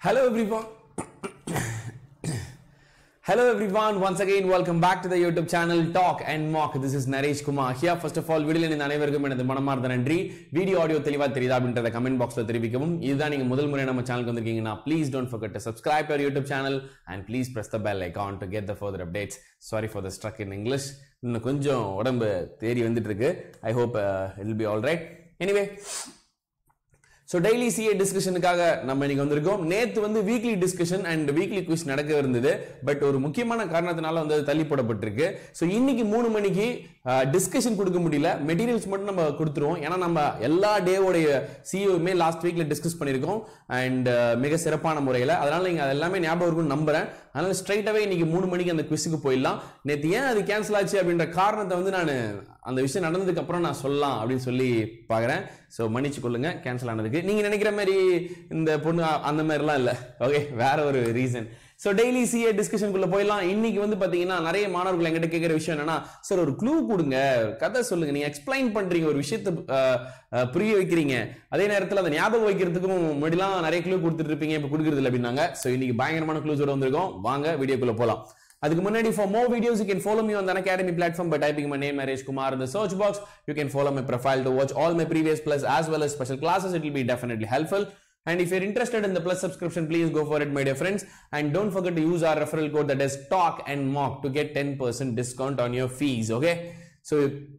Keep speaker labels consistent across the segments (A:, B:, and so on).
A: Hello everyone. Hello everyone, once again welcome back to the YouTube channel Talk and Mock. This is Naresh Kumar here. First of all, வீடியோல இந்த அனைவருக்கும் எனது மனமார்ந்த நன்றி video audio தெளிவா தெரியுதா அப்படின்றத கமெண்ட் பாக்ஸ்ல தெரிவிக்கவும் இதுதான் நீங்க முதல் முறை நம்ம சேனலுக்கு வந்திருக்கீங்கன்னா please don't forget to subscribe to our YouTube channel and please press the bell icon to get the further updates. Sorry for the struck in English. இன்னும் கொஞ்சம் உடம்பு தேறி வந்துட்டு இருக்கு I hope it will be all right. Anyway, so daily CA டிஸ்கஷனுக்காக நம்ம இன்னைக்கு வந்திருக்கோம் நேத்து வந்து weekly discussion and weekly quiz நடக்க இருந்தது பட் ஒரு முக்கியமான காரணத்தினால வந்து அது தள்ளி போடப்பட்டிருக்கு ஸோ இன்னைக்கு மூணு மணிக்கு டிஸ்கஷன் கொடுக்க முடியல மெட்டீரியல்ஸ் மட்டும் நம்ம கொடுத்துருவோம் ஏன்னா நம்ம எல்லா டேவோடைய சிஓமே லாஸ்ட் வீக்ல டிஸ்கஸ் பண்ணியிருக்கோம் அண்ட் மிக சிறப்பான முறையில் அதனால நீங்க அது எல்லாமே ஞாபகம் இருக்கும்னு நம்புறேன் அதனால ஸ்ட்ரைட்டாவே இன்னைக்கு மூணு மணிக்கு அந்த குவிஸுக்கு போயிடலாம் நேற்று ஏன் அது கேன்சல் ஆச்சு அப்படின்ற காரணத்தை வந்து நான் அந்த விஷயம் நடந்ததுக்கு அப்புறம் நான் சொல்லலாம் அப்படின்னு சொல்லி பார்க்குறேன் ஸோ மன்னிச்சு கொள்ளுங்க கேன்சல் ஆனதுக்கு நீங்க நினைக்கிற மாதிரி இந்த பொண்ணு அ- அந்த மாதிரிலாம் இல்லை ஓகே வேற ஒரு ரீசன் ஸோ டெய்லி சிஏ டிஸ்கஷனுக்குள்ள போயிடலாம் இன்னைக்கு வந்து பாத்தீங்கன்னா நிறைய மாணவர்கள் என்கிட்ட கேட்குற விஷயம் என்னன்னா சார் ஒரு க்ளூ கொடுங்க கதை சொல்லுங்க நீங்க எக்ஸ்பிளைன் பண்றீங்க ஒரு விஷயத்தை அஹ், அஹ், புரிய வைக்கிறீங்க அதே நேரத்தில் அதை ஞாபகம் வைக்கிறதுக்கும் முன்னாடிலாம் நிறைய க்ளூ கொடுத்துட்டு இருப்பீங்க இப்போ கொடுக்குறது இல்லை அப்படின்னாங்க ஸோ இன்னைக்கு பயங்கரமான க்ளூஸோட வந்திருக்கோம் வாங்க வீடியோக்குள்ள போலாம் அதுக்கு முன்னாடி for more videos you can follow me on the academy platform by typing my name Naresh Kumar in the search box you can follow my profile to watch all my previous plus as well as special classes it will be definitely helpful and if you're interested in the plus subscription please go for it my dear friends and don't forget to use our referral code that is talk and mock to get 10% discount on your fees okay so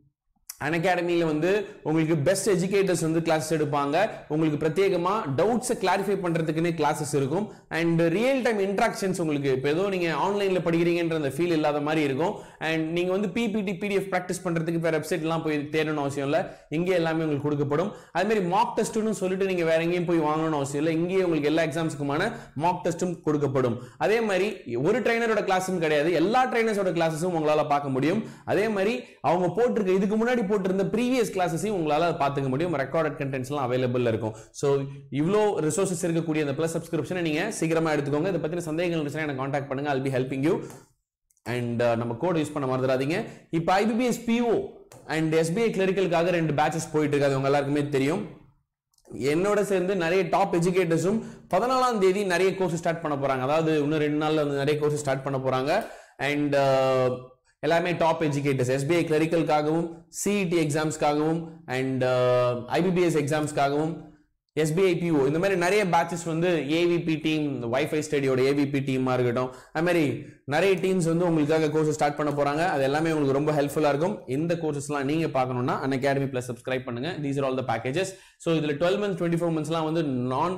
A: அன் அகாடமியில் வந்து உங்களுக்கு best educators வந்து classes எடுப்பாங்க உங்களுக்கு பிரத்யேகமா டவுட்ஸை clarify பண்றதுக்குன்னே கிளாஸஸ் இருக்கும் அண்ட் ரியல் டைம் இன்ட்ராக்ஷன்ஸ் உங்களுக்கு இப்போ ஏதோ நீங்க ஆன்லைன்ல படிக்கிறீங்கன்ற அந்த ஃபீல் இல்லாத மாதிரி இருக்கும் அண்ட் நீங்க வந்து பிபிடி பிடிஎஃப் ப்ராக்டிஸ் பண்றதுக்கு வேற வெப்சைட்லாம் போய் தேடணும் அவசியம் இல்லை இங்கே எல்லாமே உங்களுக்கு கொடுக்கப்படும் அதே மாதிரி மாக் டெஸ்ட்னு சொல்லிட்டு நீங்க வேற எங்கேயும் போய் வாங்கணும்னு அவசியம் இல்லை இங்கேயே உங்களுக்கு எல்லா எக்ஸாம்ஸுக்குமான மாக் டெஸ்ட்டும் கொடுக்கப்படும் அதே மாதிரி ஒரு ட்ரைனரோட கிளாஸும் கிடையாது எல்லா ட்ரைனர்ஸோட கிளாஸஸும் உங்களால பார்க்க முடியும் அதே மாதிரி அவங்க போட்டிருக்க இதுக்கு முன்னாடி போட்டிருந்த ப்ரீவியஸ் கிளாஸஸையும் உங்களால பார்த்துக்க முடியும் ரெக்கார்டட் கண்டென்ட்ஸ்லாம் அவைலபிள் இருக்கும் ஸோ இவ்வளோ ரிசோர்சஸ் இருக்கக்கூடிய அந்த ப்ளஸ் சப்ஸ்கிரிப்ஷனை நீங்க சீக்கிரமா எடுத்துக்கோங்க இதை பத்தின சந்தேகங்கள் இருந்துச்சுன்னா எனக்கு காண்டாக்ட் பண்ணுங்க I'll be helping you and நம்ம கோட் யூஸ் பண்ண மறந்துடாதீங்க இப்போ ஐபிபிஎஸ் பிஓ அண்ட் எஸ்பிஐ கிளரிக்கலுக்காக ரெண்டு பேட்சஸ் போயிட்டு இருக்கு அது உங்க எல்லாருக்குமே தெரியும் என்னோட சேர்ந்து நிறைய டாப் எஜுகேட்டர்ஸும் பதினாலாம் தேதி நிறைய கோர்ஸ் ஸ்டார்ட் பண்ண போறாங்க அதாவது இன்னும் ரெண்டு நாள்ல வந்து நிறைய கோர்ஸ் ஸ்டார்ட் பண்ண போறாங்க அண்ட் எல்லாமே டாப் எஜுகேட்டர்ஸ் எஸ்பிஐ கிளரிக்கலுக்காகவும் சிஇடி எக்ஸாம்ஸ்க்காகவும் அண்ட் ஐபிபிஎஸ் எக்ஸாம்ஸ்க்காகவும் எஸ்பிஐ பிஓ இந்த மாதிரி நிறைய பேட்சஸ் வந்து ஏவிபி டீம் வைஃபை ஸ்டடியோட ஏவிபி டீமா இருக்கட்டும் அது மாதிரி நிறைய டீம்ஸ் வந்து உங்களுக்காக கோர்ஸ் ஸ்டார்ட் பண்ண போறாங்க அது எல்லாமே உங்களுக்கு ரொம்ப ஹெல்ப்ஃபுல்லா இருக்கும் இந்த கோர்சஸ்லாம் நீங்க பார்க்கணும்னா அன் அகாடமி பிளஸ் சப்ஸ்கிரைப் பண்ணுங்க these are all the packages so இதுல டுவெல் மந்த்ஸ் டுவெண்ட்டி ஃபோர் மந்த்ஸ்லாம் வந்து நான்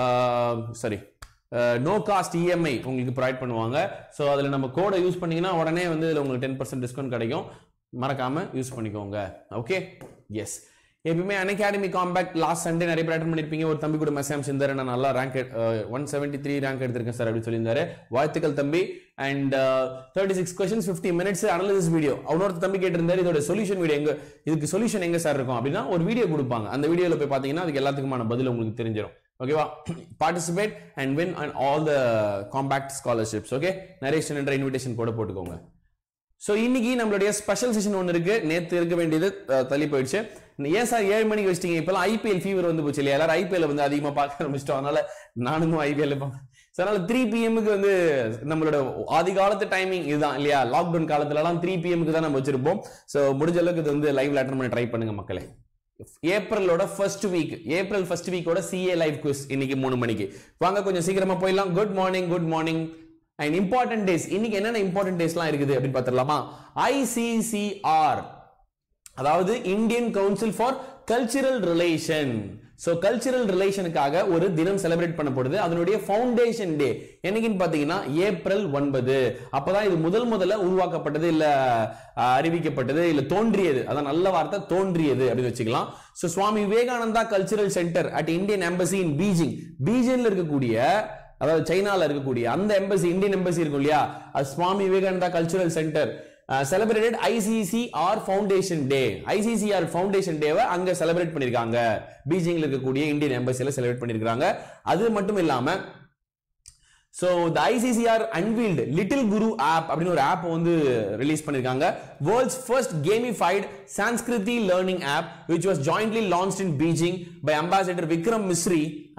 A: சாரி நோ காஸ்ட் இஎம்ஐ உங்களுக்கு ப்ரொவைட் பண்ணுவாங்க ஸோ அதில் நம்ம கோடை யூஸ் பண்ணீங்கன்னா உடனே வந்து இதில் உங்களுக்கு டென் பர்சன்ட் டிஸ்கவுண்ட் கிடைக்கும் மறக்காம யூஸ் பண்ணிக்கோங்க ஓகே எஸ் எப்பயுமே அன்அகாடமி காம்பேக்ட் லாஸ்ட் சண்டே நிறைய பேர் அட்டன் பண்ணிருப்பீங்க ஒரு தம்பி கூட மெசேஜ் இருந்தாரு நான் நல்லா rank one seventy three rank எடுத்திருக்கேன் சார் அப்படின்னு சொல்லியிருந்தாரு வாழ்த்துக்கள் தம்பி and thirty six questions fifty minutes analysis video அவனோட தம்பி கேட்டிருந்தாரு இதோட சொல்யூஷன் வீடியோ எங்க இதுக்கு சொல்யூஷன் எங்க சார் இருக்கும் அப்படின்னா ஒரு வீடியோ கொடுப்பாங்க அந்த வீடியோல போய் பார்த்தீங்கன்னா அதுக்கு எல்லாத்துக்குமான பதில் உங்களுக்கு தெரிஞ்சிடும் ஓகேவா participate and win and all the compact scholarships okay narration என்ற இன்விடேஷன் கூட போட்டுக்கோங்க ஸோ இன்னைக்கு நம்மளுடைய ஸ்பெஷல் செஷன் ஒன்று இருக்கு நேத்து இருக்க வேண்டியது அஹ், தள்ளி போயிடுச்சு ஏன் சார் ஏழு மணிக்கு வச்சிட்டீங்க இப்பெல்லாம் ஐபிஎல் ஃபீவர் வந்து போச்சு இல்லையா எல்லாரும் ஐபிஎல் வந்து அதிகமாக பார்க்க ஆரம்பிச்சிட்டோம் அதனால நானும் ஐபிஎல் பார்ப்பேன் ஸோ அதனால த்ரீ பிஎம்க்கு வந்து நம்மளோட ஆதி காலத்து டைமிங் இதுதான் இல்லையா லாக்டவுன் காலத்துலலாம் த்ரீ பிஎம்க்கு தான் நம்ம வச்சிருப்போம் ஸோ முடிஞ்ச அளவுக்கு இது வந்து லைவ்ல அட்டன் பண்ண ட்ரை பண்ணுங்க மக்களே ஏப்ரலோட ஃபர்ஸ்ட் வீக் ஏப்ரல் ஃபர்ஸ்ட் வீக்கோட சிஏ லைவ் குவிஸ் இன்னைக்கு மூணு மணிக்கு வாங்க கொஞ்சம் சீக்கிரமா போயிடலாம் good morning good morning and important days இன்னைக்கு என்னென்ன இம்பார்ட்டன்ட் டேஸ்லாம் இருக்குது அப்படின்னு பார்த்துடலாமா ஐசிசிஆர் அதாவது Indian council for cultural relation so cultural ரிலேஷனுக்காக ஒரு தினம் செலிப்ரேட் பண்ணப்படுது அதனுடைய ஃபவுண்டேஷன் டே என்னைக்குன்னு பாத்தீங்கன்னா ஏப்ரல் ஒன்பது அப்பதான் இது முதல் முதல்ல உருவாக்கப்பட்டது இல்ல அஹ், அறிவிக்கப்பட்டது இல்ல தோன்றியது அதான் நல்ல வார்த்தை தோன்றியது அப்படின்னு வச்சுக்கலாம் so Swami Vivekananda cultural centre at Indian embassy in Beijing பீஜிங்ல இருக்கக்கூடிய அதாவது சைனால இருக்கக்கூடிய அந்த எம்பசி இந்தியன் எம்பசி இருக்கும் இல்லையா அது Swami Vivekananda cultural centre celebrated ICCR foundation day ICCR foundation டேவை அங்க செலிப்ரேட் பண்ணிருக்காங்க பீஜிங்ல இருக்கக்கூடிய இந்தியன் எம்பசில செலிப்ரேட் பண்ணிருக்காங்க அது மட்டும் இல்லாம so the ICCR unveiled little guru app அப்படின்னு ஒரு ஆப் வந்து ரிலீஸ் பண்ணிருக்காங்க world's first gamified Sanskrit learning app which was jointly launched in Beijing by ambassador Vikram Misri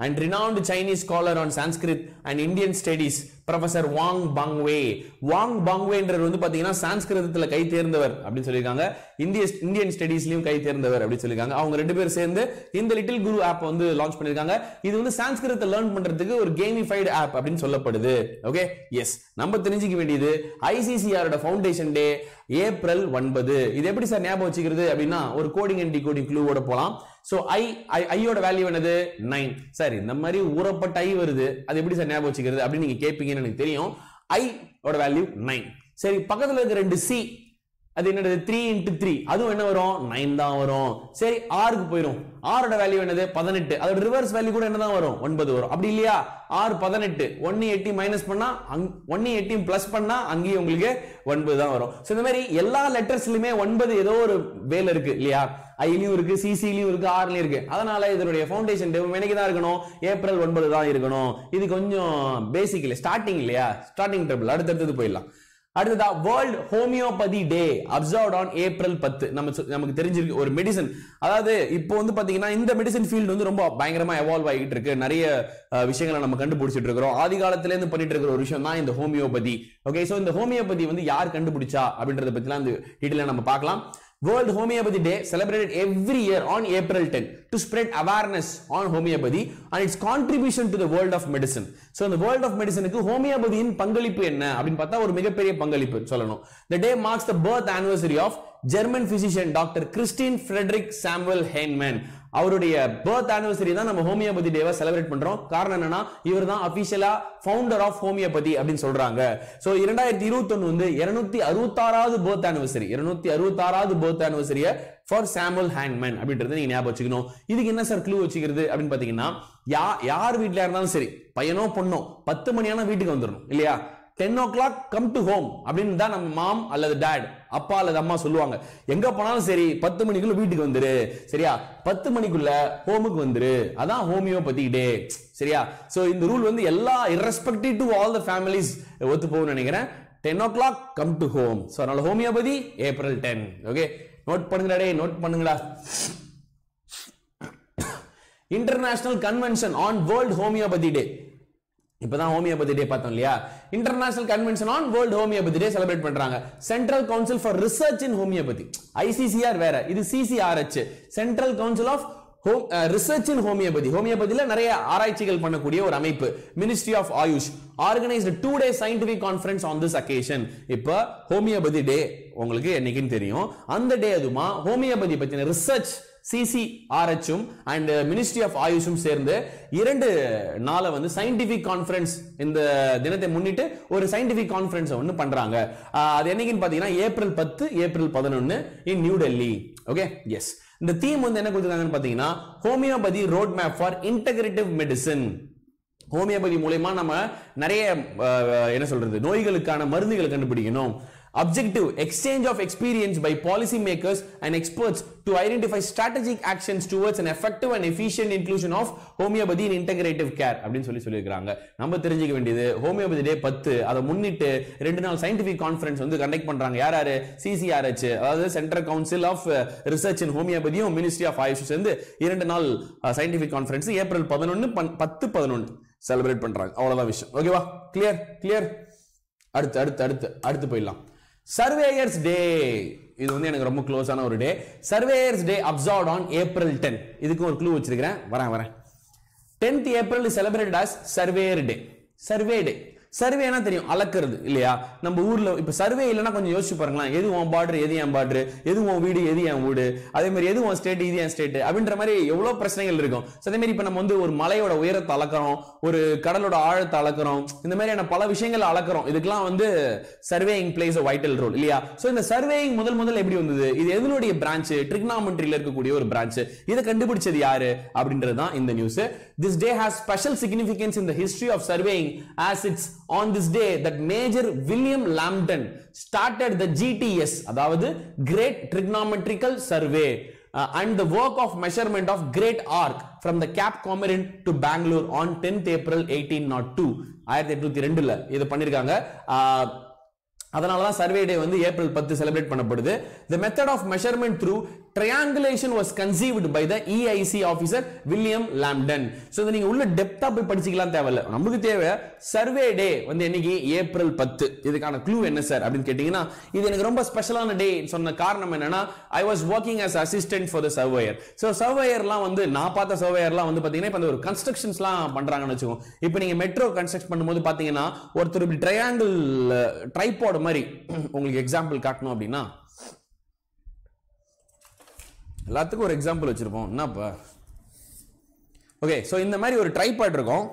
A: and renowned Chinese scholar on Sanskrit and Indian studies professor Wang Bangwei Wang பங்வேன்றது வந்து பாத்தீங்கன்னா சான்ஸ்கிருதத்துல கை தேர்ந்தவர் அப்படின்னு சொல்லியிருக்காங்க இந்திய இந்தியன் ஸ்டடீஸ்லயும் கை தேர்ந்தவர் அப்படின்னு சொல்லியிருக்காங்க அவங்க ரெண்டு பேரும் சேர்ந்து இந்த லிட்டில் குரு ஆப் வந்து லான்ச் பண்ணிருக்காங்க இது வந்து சான்ஸ்கிருதத்தை லேர்ன் பண்றதுக்கு ஒரு கேமிஃபைடு ஆப் அப்படின்னு சொல்லப்படுது ஓகே எஸ் நம்ம தெரிஞ்சுக்க வேண்டியது ஐசிசிஆரோட ஃபவுண்டேஷன் டே ஏப்ரல் ஒன்பது இது எப்படி சார் ஞாபகம் வச்சுக்கிறது அப்படின்னா ஒரு கோடிங் அண்ட் டிகோடிங் க்ளூவோட போலாம் சோ ஐ ஐயோட வேல்யூ என்னது நைன் சார் இந்த மாதிரி ஊறப்பட்ட ஐ வருது அது எப்படி சார் ஞாபகம் வச்சுக்கிறது அப்படின்னு நீங்க கேட்பீங்கன்னு எனக்கு தெரியும் ஐ ஓட வேல்யூ நைன் சரி பக்கத்துல இருக்க ரெண்டு சி அது என்னது த்ரீ இன்ட்டு த்ரீ அதுவும் என்ன வரும் நைன் தான் வரும் சரி ஆறுக்கு போயிடும் ஆரோட வேல்யூ என்னது பதினெட்டு அதோட ரிவர்ஸ் வேல்யூ கூட என்னதான் வரும் ஒன்பது வரும் அப்படி இல்லையா ஆறு பதினெட்டு ஒன்னு எட்டி மைனஸ் பண்ணா ஒன்னு எட்டியும் பிளஸ் பண்ணா அங்கேயும் உங்களுக்கு ஒன்பது தான் வரும் ஸோ இந்த மாதிரி எல்லா லெட்டர்ஸ்லயுமே ஒன்பது ஏதோ ஒரு வேல இருக்கு இல்லையா ஐலயும் இருக்கு சிசிலையும் இருக்கு ஆர்லயும் இருக்கு அதனால இதனுடைய ஃபவுண்டேஷன் டே என்னைக்கு தான் இருக்கணும் ஏப்ரல் ஒன்பது தான் இருக்கணும் இது கொஞ்சம் பேசிக் இல்லை ஸ்டார்டிங் இல்லையா ஸ்டார்டிங் ட்ரிபிள் அடுத்தடுத்தது போயிடலாம் அடுத்ததா world homeopathy day observe on April பத்து நம்ம சொ- நமக்கு தெரிஞ்சிருக்கு ஒரு மெடிசன் அதாவது இப்போ வந்து பாத்தீங்கன்னா இந்த மெடிசன் ஃபீல்டு வந்து ரொம்ப பயங்கரமா எவால்வ் ஆகிட்டு இருக்கு நிறைய அஹ், விஷயங்களை நம்ம கண்டுபிடிச்சிட்டு இருக்கிறோம் ஆதி காலத்துல இருந்து பண்ணிட்டு இருக்கிற ஒரு விஷயம் தான் இந்த ஹோமியோபதி ஓகே சோ இந்த ஹோமியோபதி வந்து யார் கண்டுபிடிச்சா அப்படின்றத பத்திலாம் இந்த டீட்டெயிலா நம்ம பார்க்கலாம் World Homeopathy Day celebrated every year on April 10 to spread awareness on homeopathy and its contribution to the world of medicine. So இந்த world of medicineக்கு ஹோமியோபதியின் பங்களிப்பு என்ன அப்படின்னு பார்த்தா ஒரு மிகப்பெரிய பங்களிப்பு சொல்லணும். The day marks the birth anniversary of German physician Dr. Christine Frederick Samuel Heinemann. அவருடைய birth anniversary தான் நம்ம ஹோமியோபதி டேவை செலிப்ரேட் பண்றோம் காரணம் என்னன்னா இவர் தான் அபிஷியலா ஃபவுண்டர் ஆஃப் ஹோமியோபதி அப்படின்னு சொல்றாங்க சோ இரண்டாயிரத்தி இருபத்தொன்னு வந்து இருநூத்தி அறுபத்தாறாவது birth anniversary இருநூத்தி அறுபத்தாறாவது birth anniversary ஃபார் சாமுவல் ஹேண்ட்மேன் அப்படின்றத நீங்க ஞாபகம் வச்சுக்கணும் இதுக்கு என்ன சார் க்ளூ வச்சுக்கிறது அப்படின்னு பாத்தீங்கன்னா யா யார் வீட்ல இருந்தாலும் சரி பையனோ பொண்ணோ பத்து மணியான வீட்டுக்கு வந்துடணும் இல்லையா ten o'clock come to home அப்படின்னு தான் நம்ம மாம் அல்லது டேட் அப்பா அல்லது அம்மா சொல்லுவாங்க எங்க போனாலும் சரி பத்து மணிக்குள்ள வீட்டுக்கு வந்துரு சரியா பத்து மணிக்குள்ள ஹோமுக்கு வந்துரு அதான் ஹோமியோபதி டே சரியா சோ இந்த ரூல் வந்து எல்லா irrespective to all the families ஒத்து போகும்னு நினைக்கிறேன் ten o'clock come to home so அதனால homeopathy April ten okay note பண்ணுங்கடா டே நோட் பண்ணுங்கடா international convention on world homeopathy day இப்பதான் ஹோமியோபதி டே பார்த்தோம் இல்லையா international convention on world homeopathy day celebrate பண்றாங்க central council for research in homeopathy ICCR வேற இது CCRH central council of home research in homeopathy ஹோமியோபதியில நிறைய ஆராய்ச்சிகள் பண்ணக்கூடிய ஒரு அமைப்பு ministry of AYUSH organised two day scientific conference on this occasion இப்போ ஹோமியோபதி டே உங்களுக்கு என்னைக்குன்னு தெரியும் அந்த டே அதுமா ஹோமியோபதி பத்தின ரிசர்ச் சிசிஆர்ஹெச்சும் அண்ட் மினிஸ்ட்ரி ஆஃப் ஆயுஷும் சேர்ந்து இரண்டு நாளை வந்து சயின்டிபிக் கான்ஃபரன்ஸ் இந்த தினத்தை முன்னிட்டு ஒரு சயின்டிபிக் கான்ஃபரன்ஸ் ஒன்று பண்றாங்க ஆஹ் அது என்னைக்குன்னு பார்த்தீங்கன்னா ஏப்ரல் பத்து ஏப்ரல் பதினொன்னு in New Delhi okay yes இந்த தீம் வந்து என்ன கொடுத்துருக்காங்கன்னு பார்த்தீங்கன்னா homeopathy road map for integrative medicine homeopathy மூலயமா நம்ம நிறைய அஹ், என்ன சொல்றது நோய்களுக்கான மருந்துகளை கண்டுபிடிக்கணும் objective exchange of experience by policy makers and experts to identify strategic actions towards an effective and efficient inclusion of homeopathy in integrative care அப்படின்னு சொல்லி சொல்லியிருக்காங்க நம்ம தெரிஞ்சுக்க வேண்டியது ஹோமியோபதி டே பத்து அதை முன்னிட்டு ரெண்டு நாள் சயின்டிபிக் கான்ஃபரன்ஸ் வந்து கண்டக்ட் பண்றாங்க யார் யாரு சிசிஆர்ஹெச் அதாவது central council of research in ஹோமியோபதியும் மினிஸ்ட்ரி ஆஃப் ஆயுஷ் சேர்ந்து இரண்டு நாள் சயின்டிபிக் கான்ஃபரன்ஸ் ஏப்ரல் பதினொன்னு பத்து பதினொன்னு செலிப்ரேட் பண்றாங்க அவ்வளவுதான் விஷயம் ஓகேவா கிளியர் கிளியர் அடுத்து அடுத்து அடுத்து அடுத்து போயிடலாம் சர்வேயர்ஸ் டே இது வந்து எனக்கு ரொம்ப க்ளோஸான ஒரு day surveyors day observe on April ten இதுக்கும் ஒரு க்ளூ வச்சிருக்கிறேன் வரேன் வரேன் tenth April is celebrated as surveyor day survey day சர்வேனா தெரியும் அளக்கிறது இல்லையா நம்ம ஊர்ல இப்ப சர்வே இல்லைன்னா கொஞ்சம் யோசிச்சு பாருங்களேன் எது உன் பார்டர் எது என் பார்டர் எது உன் வீடு எது என் வீடு அதே மாதிரி எது உன் ஸ்டேட் இது என் ஸ்டேட் அப்படின்ற மாதிரி எவ்வளவு பிரச்சனைகள் இருக்கும் So, அதே மாதிரி இப்ப நம்ம வந்து ஒரு மலையோட உயரத்தை அளக்கிறோம் ஒரு கடலோட ஆழத்தை அளக்கிறோம் இந்த மாதிரியான பல விஷயங்களை அளக்கிறோம் இதுக்கெல்லாம் வந்து surveying plays a vital role இல்லையா சோ இந்த சர்வேயிங் முதல் முதல் எப்படி வந்தது இது எதனுடைய பிரான்ச் ட்ரிக்னாமெண்ட்ரியில இருக்கக்கூடிய ஒரு பிரான்ச் இதை கண்டுபிடிச்சது யாரு அப்படின்றது தான் இந்த news this day has special significance in the history of surveying as it's on this day that major William Lambton started the GTS அதாவது great trigonometrical survey and the work of measurement of great arc from the Cape Comorin to Bangalore on tenth April eighteen nought two ஆயிரத்தி எட்நூத்தி ரெண்டுல இது பண்ணிருக்காங்க ஆஹ், அதனால தான் survey டே வந்து April பத்து செலிப்ரேட் பண்ணப்படுது the method of measurement through triangulation was conceived by the EIC officer William Lambton so இதை நீங்க உள்ள டெப்தா போய் படிச்சுக்கலாம் தேவையில்ல நமக்கு தேவை சர்வே டே வந்து என்னைக்கு ஏப்ரல் பத்து இதுக்கான க்ளூ என்ன சார் அப்படின்னு கேட்டீங்கன்னா இது எனக்கு ரொம்ப ஸ்பெஷலான டே சொன்ன காரணம் என்னன்னா I was working as assistant for the surveyor so சர்வேயர்லாம் வந்து நான் பார்த்த சர்வேயர்லாம் வந்து பார்த்தீங்கன்னா இப்போ ஒரு கன்ஸ்ட்ரக்ஷன்ஸ்லாம் பண்றாங்கன்னு வச்சுக்கோங்க இப்போ நீங்க மெட்ரோ கன்ஸ்ட்ரக்ட் பண்ணும்போது பார்த்தீங்கன்னா ஒருத்தர் இப்படி ட்ரையாங்கிள் ட்ரைபாட் மாதிரி உங்களுக்கு எக்ஸாம்பிள் காட்டணும் அப்படின்னா எல்லாத்துக்கும் ஒரு எக்ஸாம்பிள் வச்சிருப்போம் என்னப்பா ஓகே ஸோ இந்த மாதிரி ஒரு ட்ரைபாட் இருக்கும்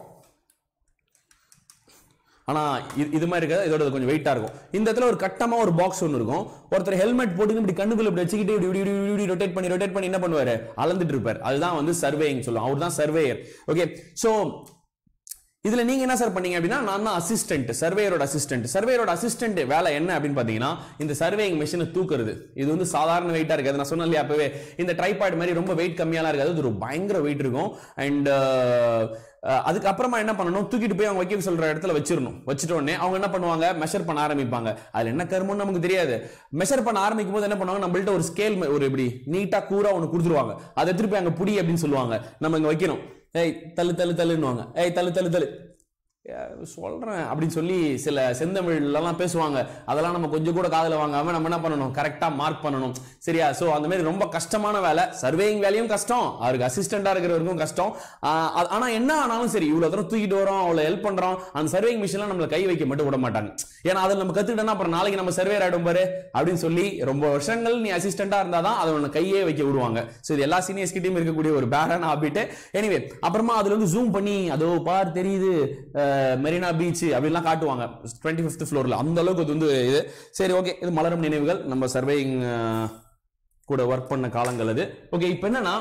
A: ஆனா இது- இது மாதிரி இருக்காது இதோட கொஞ்சம் வெயிட்டா இருக்கும் இந்த இடத்துல ஒரு கட்டமா ஒரு பாக்ஸ் ஒன்று இருக்கும் ஒருத்தர் ஹெல்மெட் போட்டு இப்படி கண்ணுக்குள்ள இப்படி வச்சுக்கிட்டு இப்படி இப்படி இப்படி இப்படி ரொட்டேட் பண்ணி ரொட்டேட் பண்ணி என்ன பண்ணுவாரு அளந்துட்டு இருப்பார் அதுதான் வந்து சர்வேயிங் சொல்லுவோம் அவர் தான் சர்வேயர் ஓகே ஸோ இதுல நீங்க என்ன சார் பண்ணீங்க அப்படின்னா நான் தான் அசிஸ்டன்ட் சர்வேயரோட அசிஸ்டன்ட் சர்வேயரோட அசிஸ்டன்ட் வேலை என்ன அப்படின்னு பாத்தீங்கன்னா இந்த சர்வேயிங் மிஷினை தூக்குறது இது வந்து சாதாரண வெயிட்டா இருக்காது நான் சொன்னேன் இல்லையா அப்பவே இந்த ட்ரைபாட் மாதிரி ரொம்ப வெயிட் கம்மியாலாம் இருக்காது இது ஒரு பயங்கர வெயிட் இருக்கும் அண்ட் அதுக்கப்புறமா என்ன பண்ணணும் தூக்கிட்டு போய் அவங்க வைக்க சொல்ற இடத்துல வச்சிரணும் வச்சுட்ட உடனே அவங்க என்ன பண்ணுவாங்க மெஷர் பண்ண ஆரம்பிப்பாங்க அதுல என்ன கருமம்னு நமக்கு தெரியாது மெஷர் பண்ண ஆரம்பிக்கும் போது என்ன பண்ணுவாங்க நம்மள்ட்ட ஒரு ஸ்கேல் ஒரு இப்படி நீட்டா கூரா ஒன்று கொடுத்துருவாங்க அதை எடுத்துட்டு போய் அங்க புடி அப்படின்னு சொல்லுவாங்க நம்ம இங்க வைக்கணும் ஏய் தள்ளு தள்ளு தள்ளுன்னுவாங்க ஏய் தள்ளு தள்ளு தள்ளு ஏய், சொல்றேன் அப்படின்னு சொல்லி சில செந்தமிழ்லாம் பேசுவாங்க அதெல்லாம் நம்ம கொஞ்சம் கூட காதுல வாங்காம நம்ம என்ன பண்ணணும் கரெக்டா மார்க் பண்ணணும் சரியா சோ அந்த மாதிரி ரொம்ப கஷ்டமான வேலை சர்வேயிங் வேலையும் கஷ்டம் அவருக்கு அசிஸ்டண்டா இருக்கிறவருக்கும் கஷ்டம் ஆஹ் அது- ஆனா என்ன ஆனாலும் சரி இவ்வளவு தூரம் தூக்கிட்டு வரோம் அவ்வளவு ஹெல்ப் பண்றோம் அந்த சர்வேயிங் மிஷின்ல நம்மள கை வைக்க மட்டும் விட மாட்டாங்க ஏன்னா அதில் நம்ம கத்துக்கிட்டோம்னா அப்புறம் நாளைக்கு நம்ம சர்வேர் ஆயிடும் பாரு அப்படின்னு சொல்லி ரொம்ப வருஷங்கள் நீ அசிஸ்டண்டா இருந்தாதான் அதை உன்னை கையே வைக்க விடுவாங்க ஸோ இது எல்லா சீனியர்ஸ் கிட்டயும் இருக்கக்கூடிய ஒரு பேடான ஹாபிட் எனிவே அப்புறமா அதுல வந்து ஜூம் பண்ணி அதோ பார் தெரியுது மெரினா பீச் அப்படிலாம் காட்டுவாங்க டுவெண்ட்டி ஃபிஃப்த் ஃப்ளோர்ல அந்த அளவுக்கு அது வந்து இது சரி ஓகே இது மலரும் நினைவுகள் நம்ம சர்வேயிங் கூட ஒர்க் பண்ண காலங்கள் அது ஓகே இப்போ என்னன்னா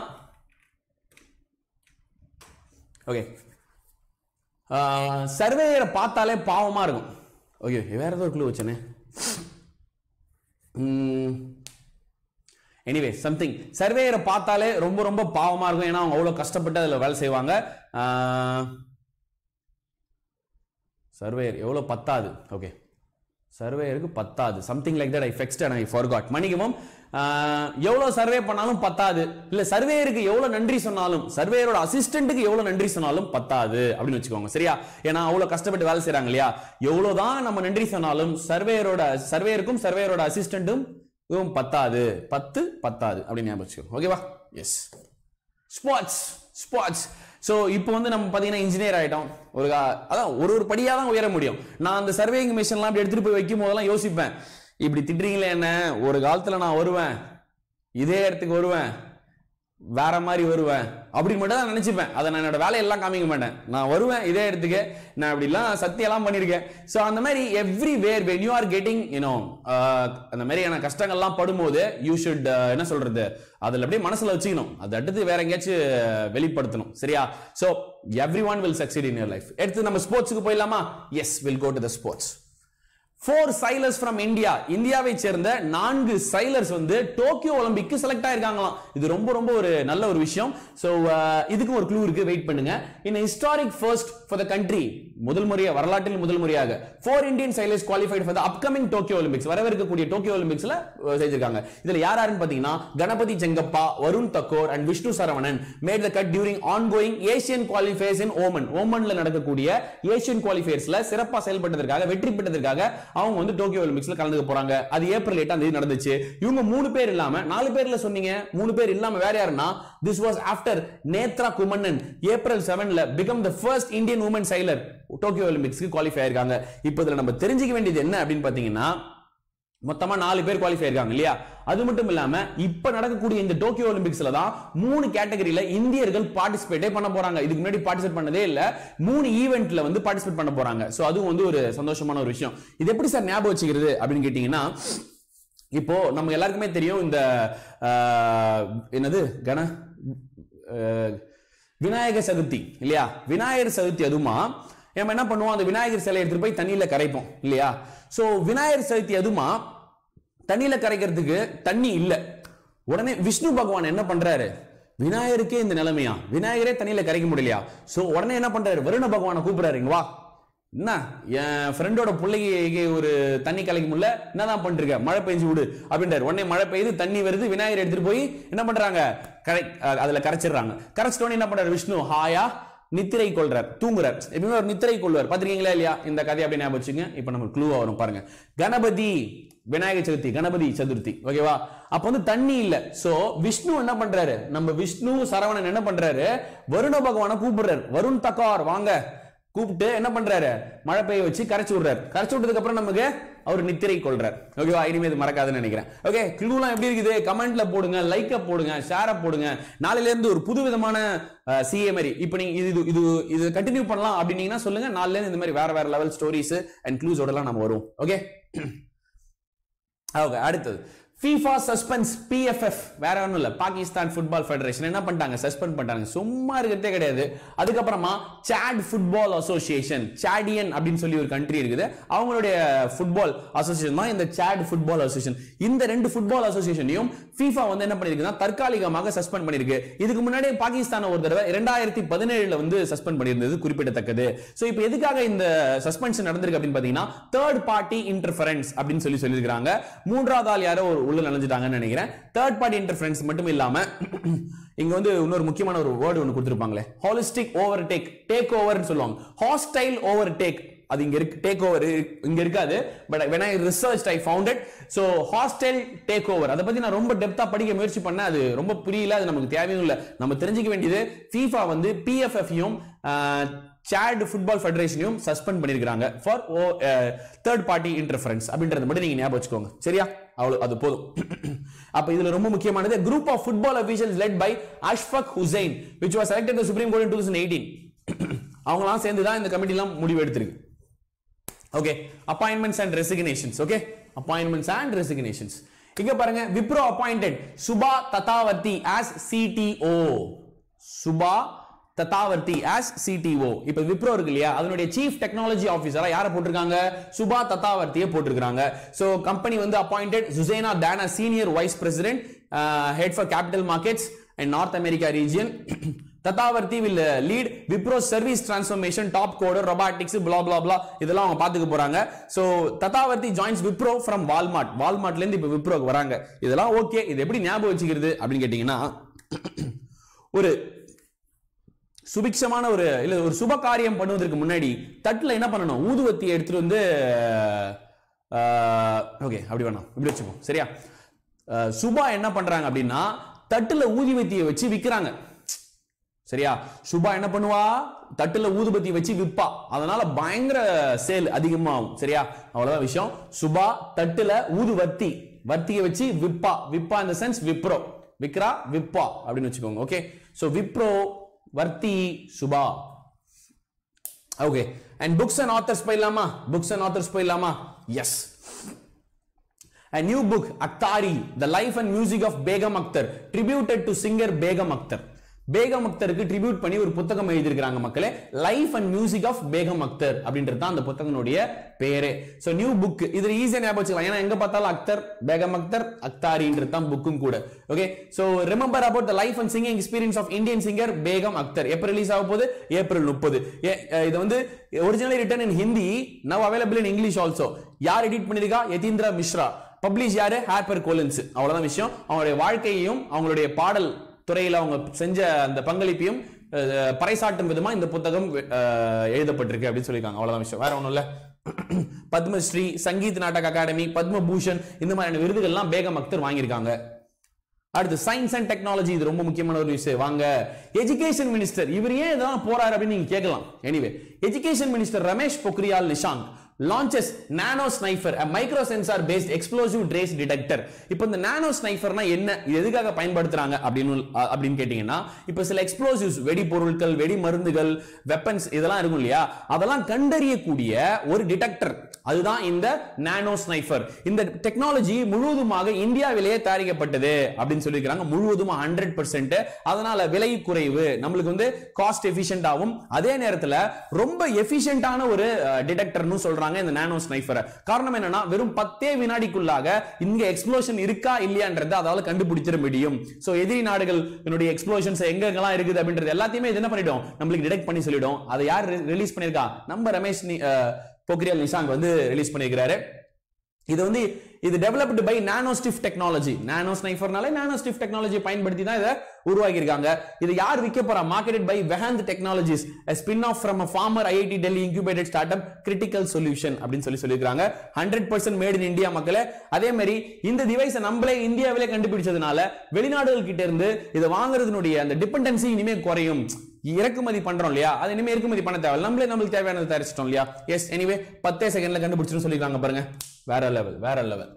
A: ஓகே சர்வேயரை பார்த்தாலே பாவமா இருக்கும் ஓகே வேற ஏதோ க்ளூ வச்சனே எனிவே சம்திங் சர்வேயரை பார்த்தாலே ரொம்ப ரொம்ப பாவமா இருக்கும் ஏன்னா அவங்க அவ்வளோ கஷ்டப்பட்டு அதில் வேலை செய்வாங்க சர்வேயர் எவ்வளோ பத்தாது ஓகே சர்வேயருக்கு பத்தாது something like that I fixed and I forgot மன்னிக்கவும் எவ்வளோ சர்வே பண்ணாலும் பத்தாது இல்ல சர்வேயருக்கு எவ்வளவு நன்றி சொன்னாலும் சர்வேயரோட அசிஸ்டன்ட்டுக்கு எவ்வளவு நன்றி சொன்னாலும் பத்தாது அப்படின்னு வச்சுக்கோங்க சரியா ஏன்னா அவ்வளவு கஷ்டப்பட்டு வேலை செய்றாங்க இல்லையா எவ்வளவுதான் நம்ம நன்றி சொன்னாலும் சர்வேயரோட சர்வேயருக்கும் சர்வேயரோட அசிஸ்டன்ட்டும் இதுவும் பத்தாது பத்து பத்தாது அப்படின்னு ஞாபகம் வச்சுக்கோங்க ஓகேவா எஸ் ஸ்போர்ட்ஸ் ஸ்போர்ட்ஸ் ஸோ இப்போ வந்து நம்ம பார்த்தீங்கன்னா இன்ஜினியர் ஆகிட்டோம் ஒரு கா- அதான் ஒரு ஒரு படியாக தான் உயர முடியும் நான் அந்த சர்வேயிங் மிஷின்லாம் அப்படி எடுத்துகிட்டு போய் வைக்கும் போதெல்லாம் யோசிப்பேன் இப்படி திட்டுறீங்களே என்ன ஒரு காலத்தில் நான் வருவேன் இதே இடத்துக்கு வருவேன் வேற மாதிரி வருவேன் அப்படின்னு மட்டும் தான் நினைச்சுப்பேன் அதை நான் என்னோட வேலையெல்லாம் காமிக்க மாட்டேன் நான் வருவேன் இதே இடத்துக்கு நான் இப்படிலாம் சத்தியெல்லாம் பண்ணியிருக்கேன் ஸோ அந்த மாதிரி everywhere when you are getting you know அந்த மாதிரியான கஷ்டங்கள்லாம் படும்போது யூ ஷுட் என்ன சொல்றது அதில் அப்படியே மனசுல வச்சுக்கணும் அது அடுத்து வேற எங்கேயாச்சும் வெளிப்படுத்தணும் சரியா so everyone will succeed in your life எடுத்து நம்ம ஸ்போர்ட்ஸுக்கு போயிடலாமா yes will go to the sports four sailors from India இந்தியாவை சேர்ந்த நான்கு சைலர்ஸ் வந்து டோக்கியோ ஒலிம்பிக்கு செலக்ட் ஆயிருக்காங்களாம் இது ரொம்ப ரொம்ப ஒரு நல்ல ஒரு விஷயம் ஸோ இதுக்கும் ஒரு க்ளூ இருக்கு வெயிட் பண்ணுங்க in historic first for the country முதல் முறையாக வரலாற்றில் முதல் முறையாக four Indian sailors qualified for the upcoming Tokyo Olympics வரவிருக்கக்கூடிய டோக்கியோ ஒலிம்பிக்ஸ்ல அஹ், செஞ்சிருக்காங்க இதுல யார் யாருன்னு பாத்தீங்கன்னா Ganapathy Chengappa Varun Thakkar and Vishnu Saravanan made the cut during ongoing Asian qualifiers in Oman ஓமன்ல நடக்கக்கூடிய ஏசியன் குவாலிஃபயர்ஸ்ல சிறப்பா செயல்பட்டதற்காக வெற்றி பெற்றதற்காக அவங்க வந்து டோக்கியோ ஒலிம்பிக்ஸ்ல கலந்துக்க போறாங்க அது ஏப்ரல் எட்டாம் தேதி நடந்துச்சு இவங்க மூணு பேர் இல்லாம நாலு பேர்ல சொன்னீங்க மூணு பேர் இல்லாம வேற யாருன்னா this was after Nethra Kumanan April செவன்ல become the first Indian woman sailor Tokyo ஒலிம்பிக்ஸ்க்கு குவாலிஃபை ஆயிருக்காங்க இப்போ இதுல நம்ம தெரிஞ்சுக்க வேண்டியது என்ன அப்படின்னு பாத்தீங்கன்னா மொத்தமா நாலு பேர் குவாலிஃபை இருக்காங்க இல்லையா அது மட்டும் இல்லாம இப்ப நடக்கக்கூடிய இந்த டோக்கியோ ஒலிம்பிக்ஸ்ல தான் மூணு கேட்டகரியில இந்தியர்கள் பார்ட்டிசிபேட்டே பண்ண போறாங்க இதுக்கு முன்னாடி பார்ட்டிசிபேட் பண்ணதே இல்ல மூணு ஈவெண்ட்ல வந்து பார்ட்டிசிபேட் பண்ண போறாங்க சோ அதுவும் வந்து ஒரு சந்தோஷமான ஒரு விஷயம் இது எப்படி சார் ஞாபகம் வச்சுக்கிறது அப்படின்னு கேட்டீங்கன்னா இப்போ நம்ம எல்லாருக்குமே தெரியும் இந்த ஆஹ், என்னது கண ஆஹ், விநாயகர் சதுர்த்தி இல்லையா விநாயகர் சதுர்த்தி அதுமா நம்ம என்ன பண்ணுவோம் அந்த விநாயகர் சிலையை எடுத்துட்டு போய் தண்ணியில கரைப்போம் இல்லையா சோ விநாயகர் சதுர்த்தி அதுமா தண்ணியில கரைக்கிறதுக்கு தண்ணி இல்ல உடனே விஷ்ணு பகவான் என்ன பண்றாரு விநாயகருக்கே இந்த நிலைமையா விநாயகரே தண்ணியில கரைக்க முடியலையா சோ உடனே என்ன பண்றாரு வருண பகவானை கூப்பிடுறாரு இங்க வா என்ன என் ஃப்ரெண்டோட பிள்ளைக்கு ஒரு தண்ணி கலைக்க முடியல என்னதான் பண்ணிருக்க மழை பெஞ்சு விடு அப்படின்றாரு உடனே மழை பெய்யுது தண்ணி வருது விநாயகர் எடுத்துட்டு போய் என்ன பண்றாங்க கரை அஹ் அதுல கரைச்சிடுறாங்க கரைச்சிட்டோன்னு என்ன பண்றாரு விஷ்ணு ஹாயா நித்திரை கொள்றார் தூங்குறார் எப்பவுமே ஒரு நித்திரை கொள்வார் பாத்திருக்கீங்களா இல்லையா இந்த கதை அப்படி ஞாபகம் வச்சுங்க இப்போ நம்ம க்ளூவா வரும் பாருங்க கணபதி விநாயகர் சதுர்த்தி கணபதி சதுர்த்தி ஓகேவா அப்ப வந்து தண்ணி இல்ல சோ விஷ்ணு என்ன பண்றாரு நம்ம விஷ்ணு சரவணன் என்ன பண்றாரு வருண பகவானை கூப்பிடுறாரு வருண் தக்கார் வாங்க கூப்பிட்டு என்ன பண்றாரு மழை பெய்ய வச்சு கரைச்சு விடுறாரு கரைச்சு விட்டதுக்கு அப்புறம் நமக்கு அவர் நித்திரை கொள்றார் ஓகேவா இனிமே இது மறக்காதுன்னு நினைக்கிறேன் ஓகே கிளூலாம் எப்படி இருக்குது கமெண்ட்ல போடுங்க லைக்க போடுங்க ஷேர போடுங்க நாளையில இருந்து ஒரு புது விதமான சிஏ மாதிரி இப்போ நீங்க இது இது இது கண்டினியூ பண்ணலாம் அப்படின்னீங்கன்னா சொல்லுங்க நாளைல இருந்து இந்த மாதிரி வேற வேற லெவல் ஸ்டோரிஸ் அண்ட் க்ளூஸோடலாம் நம்ம வரும் ஓகே ஓகே அடுத்தது FIFA சஸ்பென்ஸ் PFF வேற ஒன்றும் இல்லை பாகிஸ்தான் ஃபுட்பால் ஃபெடரேஷன் என்ன பண்ணிட்டாங்க சஸ்பெண்ட் பண்ணிட்டாங்க சும்மா இருக்கிறதே கிடையாது அதுக்கப்புறமா சாட் ஃபுட்பால் அசோசியேஷன் சாடியன் அப்படின்னு சொல்லி ஒரு கண்ட்ரி இருக்குது அவங்களுடைய ஃபுட்பால் அசோசியேஷன் தான் இந்த சாட் ஃபுட்பால் அசோசியேஷன் இந்த ரெண்டு ஃபுட்பால் அசோசியேஷனையும் FIFA வந்து என்ன பண்ணிருக்குன்னா தற்காலிகமாக சஸ்பெண்ட் பண்ணிருக்கு இதுக்கு முன்னாடி பாகிஸ்தான் ஒரு தடவை இரண்டாயிரத்தி பதினேழுல வந்து சஸ்பெண்ட் பண்ணியிருந்தது குறிப்பிடத்தக்கது சோ இப்போ எதுக்காக இந்த சஸ்பென்ஷன் நடந்திருக்கு அப்படின்னு பாத்தீங்கன்னா தேர்ட் பார்ட்டி இன்டர்ஃபரன்ஸ் அப்படின்னு சொல்லி சொல்லியிருக்காங்க மூன்றாவது ஆள் யாரோ ஒரு உள்ள நுழைஞ்சிட்டாங்கன்னு நினைக்கிறேன் தேர்ட் பார்ட்டி இன்டர்ஃபரன்ஸ் மட்டும் இல்லாம இங்க வந்து இன்னொரு முக்கியமான ஒரு வேர்டு ஒன்று கொடுத்துருப்பாங்களே ஹாலிஸ்டிக் ஓவர் டேக் டேக் ஓவர்னு சொல்லுவாங்க ஹாஸ்டைல் ஓவர் டேக் அது இங்க இருக்கு டேக் ஓவர் இங்க இருக்காது but when i researched i found it so hostile take over அதை பத்தி நான் ரொம்ப டெப்தா படிக்க முயற்சி பண்ணேன் அது ரொம்ப புரியல அது நமக்கு தேவையும் இல்ல நம்ம தெரிஞ்சுக்க வேண்டியது FIFA வந்து PFF-யும் சாட் ஃபுட்பால் ஃபெடரேஷனையும் சஸ்பெண்ட் பண்ணிருக்காங்க ஃபார் தேர்ட் பார்ட்டி இன்டர்ஃபரன்ஸ் அப்படின்றத மட்டும் நீங்க ஞாபகம் வச்சுக்கோங்க சரியா அவ்வளவு அது போதும் அப்ப இதுல ரொம்ப முக்கியமானது group of football officials led by Ashfaq Hussain which was selected the supreme court in 2018 அவங்கலாம் சேர்ந்து தான் இந்த கமிட்டிலாம் முடிவு எடுத்திருக்கு okay appointments and resignations okay appointments and resignations இங்க பாருங்க Wipro appointed Subha Tatavarti as CTO Subha Tatavarti as CTO இப்போ விப்ரோ இருக்கு இல்லையா அதனுடைய சீஃப் டெக்னாலஜி ஆஃபீஸரா யாரை போட்டிருக்காங்க சுபா தத்தாவர்த்தியை போட்டிருக்காங்க ஸோ கம்பெனி வந்து அப்பாயிண்டட் சுசேனா தானா senior vice president head for capital markets and North America region Tatavarti will lead Wipro service transformation top coder robotics blah blah blah இதெல்லாம் அவங்க பாத்துக்க போறாங்க so Tatavarti joins Wipro from Walmart வால்மார்ட்ல இருந்து இப்ப விப்ரோக்கு வராங்க இதெல்லாம் ஓகே இது எப்படி ஞாபகம் வச்சுக்கிறது அப்படின்னு கேட்டீங்கன்னா ஒரு சுபிக்ஷமான ஒரு இல்ல ஒரு சுப காரியம் பண்ணுவதற்கு முன்னாடி தட்டுல என்ன பண்ணணும் ஊதுவத்தி எடுத்துட்டு வந்து ஓகே அப்படி வேணாம் இப்படி வச்சுப்போம் சரியா அஹ், சுபா என்ன பண்றாங்க அப்படின்னா தட்டுல ஊதுவத்தியை வச்சு விக்கிறாங்க சரியா சுபா என்ன பண்ணுவா தட்டுல ஊதுபத்தி வச்சு விப்பா அதனால பயங்கர சேல் அதிகமாகும் சரியா அவ்வளவுதான் விஷயம் சுபா தட்டுல ஊதுவத்தி வத்தியை வச்சு விப்பா விப்பா இந்த சென்ஸ் விப்ரோ விக்ரா விப்பா அப்படின்னு வச்சுக்கோங்க ஓகே சோ விப்ரோ வர்த்தி Subha okay and books and authors போயிடலாமா புக்ஸ் அண்ட் ஆத்தர்ஸ் போயிடலாமா yes A new book, Aktari, The Life and Music of Begum Akhtar, tributed to singer Begum Akhtar. Begum அக்தருக்கு ட்ரிபியூட் பண்ணி ஒரு புத்தகம் எழுதியிருக்காங்க மக்களே life and music of Begum Akhtar அப்படின்றது தான் அந்த புத்தகனுடைய பேரே சோ நியூ புக் இது ஈஸியா ஞாபகம் வச்சுக்கலாம் ஏன்னா எங்க பார்த்தாலும் அக்தர் பேகம் அக்தர் அக்தாரின்றது தான் புக்கும் கூட okay so remember about the life and singing experience of Indian singer Begum Akhtar எப்ப ரிலீஸ் ஆக போகுது ஏப்ரல் முப்பது இது வந்து originally written in Hindi now available in English also யார் எடிட் பண்ணிருக்கா யதீந்திரா மிஸ்ரா பப்ளிஷ் யாரு ஹேப்பர் கோலின்ஸ் அவ்வளவுதான் விஷயம் அவங்களுடைய வாழ்க்கையையும் அவங்களுடைய பாடல் துறையில அவங்க செஞ்ச அந்த பங்களிப்பையும் அஹ், பறைசாட்டும் விதமா இந்த புத்தகம் அஹ், எழுதப்பட்டிருக்கு அப்படின்னு சொல்லியிருக்காங்க அவ்வளவுதான் விஷயம் வேற ஒண்ணும் இல்ல பத்மஸ்ரீ சங்கீத் நாடக அகாடமி பத்மபூஷன் இந்த மாதிரியான விருதுகள்லாம் பேகம் அக்தர் வாங்கியிருக்காங்க அடுத்து சயின்ஸ் அண்ட் டெக்னாலஜி இது ரொம்ப முக்கியமான ஒரு விஷயம் வாங்க எஜுகேஷன் மினிஸ்டர் இவர் ஏன் இதெல்லாம் போறாரு அப்படின்னு நீங்க கேட்கலாம் anyway education minister Ramesh Pokhriyal Nishank launches nano sniffer micro sensor based explosive trace detector இப்போ இந்த நானோ ஸ்னைஃபர்னா என்ன இது எதுக்காக பயன்படுத்துறாங்க அப்படின்னு அ- அப்படின்னு கேட்டீங்கன்னா இப்போ சில எக்ஸ்ப்ளோசிவ்ஸ் வெடி பொருட்கள் வெடி மருந்துகள் வெப்பன்ஸ் இதெல்லாம் இருக்கும் இல்லையா அதெல்லாம் கண்டறியக்கூடிய ஒரு டிடெக்டர் அதுதான் இந்த நானோ ஸ்னைஃபர் இந்த டெக்னாலஜி முழுவதுமாக இந்தியாவிலேயே தயாரிக்கப்பட்டது அப்படின்னு சொல்லியிருக்காங்க முழுவதுமா ஹண்ட்ரட் பர்சன்ட் அதனால விலை குறைவு நம்மளுக்கு வந்து காஸ்ட் எஃபிஷியன்டாகவும் அதே நேரத்துல ரொம்ப எஃபிஷியன்டான ஒரு டிடெக்டர்னு சொல்றாங்க இந்த நானோ ஸ்னைஃபரை காரணம் என்னன்னா வெறும் பத்தே வினாடிக்குள்ளாக இங்க எக்ஸ்ப்ளோஷன் இருக்கா இல்லையான்றது அதால கண்டுபிடிச்சிட முடியும் சோ எதிரி நாடுகள் என்னுடைய எக்ஸ்ப்ளோஷன்ஸ் எங்கெங்கெல்லாம் இருக்குது அப்படின்றது எல்லாத்தையுமே இது என்ன பண்ணிடும் நம்மளுக்கு டிடெக்ட் பண்ணி சொல்லிடும் அதை யார் ரிலீஸ் பண்ணிருக்கா நம்ம ரமேஷ் நி- அஹ், பொக்ரியால் நிஷாங்க் வந்து ரிலீஸ் பண்ணியிருக்கிறாரு இது வந்து இது developed by nano sniff technology nano ஸ்னைஃபர்னாலே நானோ ஸ்டிஃப் டெக்னாலஜி பயன்படுத்தி தான் இதை உருவாக்கி இருக்காங்க இது யார் விற்க போறா marketed by Vehant technologies spin off from a former IIT Delhi incubated startup critical solution அப்படின்னு சொல்லி சொல்லியிருக்காங்க hundred percent made in India மக்களே அதே மாதிரி இந்த டிவைஸை நம்மளே இந்தியாவிலே கண்டுபிடிச்சதுனால வெளிநாடுகள் கிட்ட இருந்து இதை வாங்குறதுனுடைய அந்த டிபெண்டன்சி இனிமே குறையும் இறக்குமதி பண்றோம் இல்லையா அது இனிமே இறக்குமதி பண்ண தேவை நம்மளே நம்மளுக்கு தேவையானது தயாரிச்சிட்டோம் இல்லையா எஸ் எனிவே பத்தே செகண்ட்ல கண்டுபிடிச்சிரும் சொல்லிருக்காங்க பாருங்க வேற லெவல் வேற level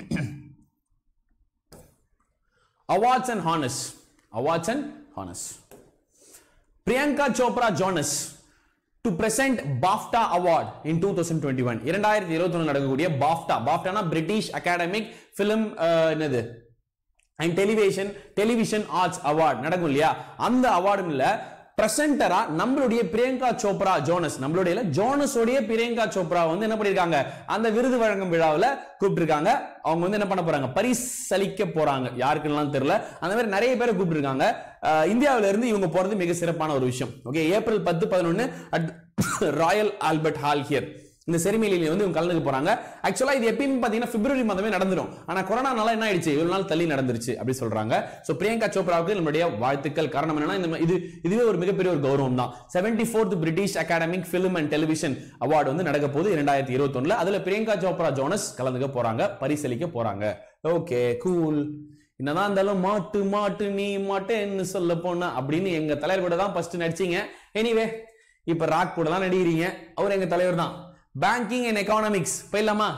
A: awards and honours awards and honours Priyanka Chopra Jonas to present BAFTA award in two thousand twenty one இரண்டாயிரத்தி இருபத்தி நடக்கக்கூடிய பாஃப்டா பாஃப்டானா பிரிட்டிஷ் அகாடமிக் பிலிம் என்னது and television television arts award நடக்கும் இல்லையா அந்த அவார்டும் இல்ல பிரசன்டரா நம்மளுடைய பிரியங்கா சோப்ரா ஜோனஸ் நம்மளுடைய இல்ல, ஜோனஸோடைய பிரியங்கா சோப்ரா வந்து என்ன பண்ணிருக்காங்க அந்த விருது வழங்கும் விழாவில் கூப்பிட்டிருக்காங்க அவங்க வந்து என்ன பண்ண போறாங்க பரிசளிக்க போறாங்க யாருக்குலாம் தெரியல அந்த மாதிரி நிறைய பேரை கூப்பிட்டிருக்காங்க அஹ், இந்தியாவில இருந்து இவங்க போறது மிக சிறப்பான ஒரு விஷயம் ஓகே ஏப்ரல் பத்து பதினொன்னு at Royal Albert Hall here இந்த செரிமனியில வந்து இவங்க கலந்துக்க போறாங்க ஆக்சுவலா இது எப்பயுமே பாத்தீங்கன்னா பிப்ரவரி மாதமே நடந்துரும் ஆனா கொரோனானால என்ன ஆயிடுச்சு இவ்வளவு நாள் தள்ளி நடந்துருச்சு அப்படி சொல்றாங்க சோ பிரியங்கா சோப்ராவுக்கு நம்மளுடைய வாழ்த்துக்கள் காரணம் என்னன்னா இந்த ம- இது இதுவே ஒரு மிகப்பெரிய ஒரு கௌரவம் தான் seventy fourth British academic film and television award வந்து நடக்க போகுது இரண்டாயிரத்தி இருபத்தி அதுல பிரியங்கா சோப்ரா ஜோனஸ் கலந்துக்க போறாங்க பரிசளிக்க போறாங்க ஓகே கூல் என்னதான் இருந்தாலும் மாட்டு மாட்டு நீ மாட்டேன்னு சொல்ல போன அப்படின்னு எங்க தலைவர் கூட தான் ஃபர்ஸ்ட் நடிச்சீங்க எனிவே இப்ப ராக் கூட தான் நடிக்கிறீங்க அவர் எங்க தலைவர் தான் பேங்கிங் அண்ட் எக்கானமிக்ஸ் போயிடலாமா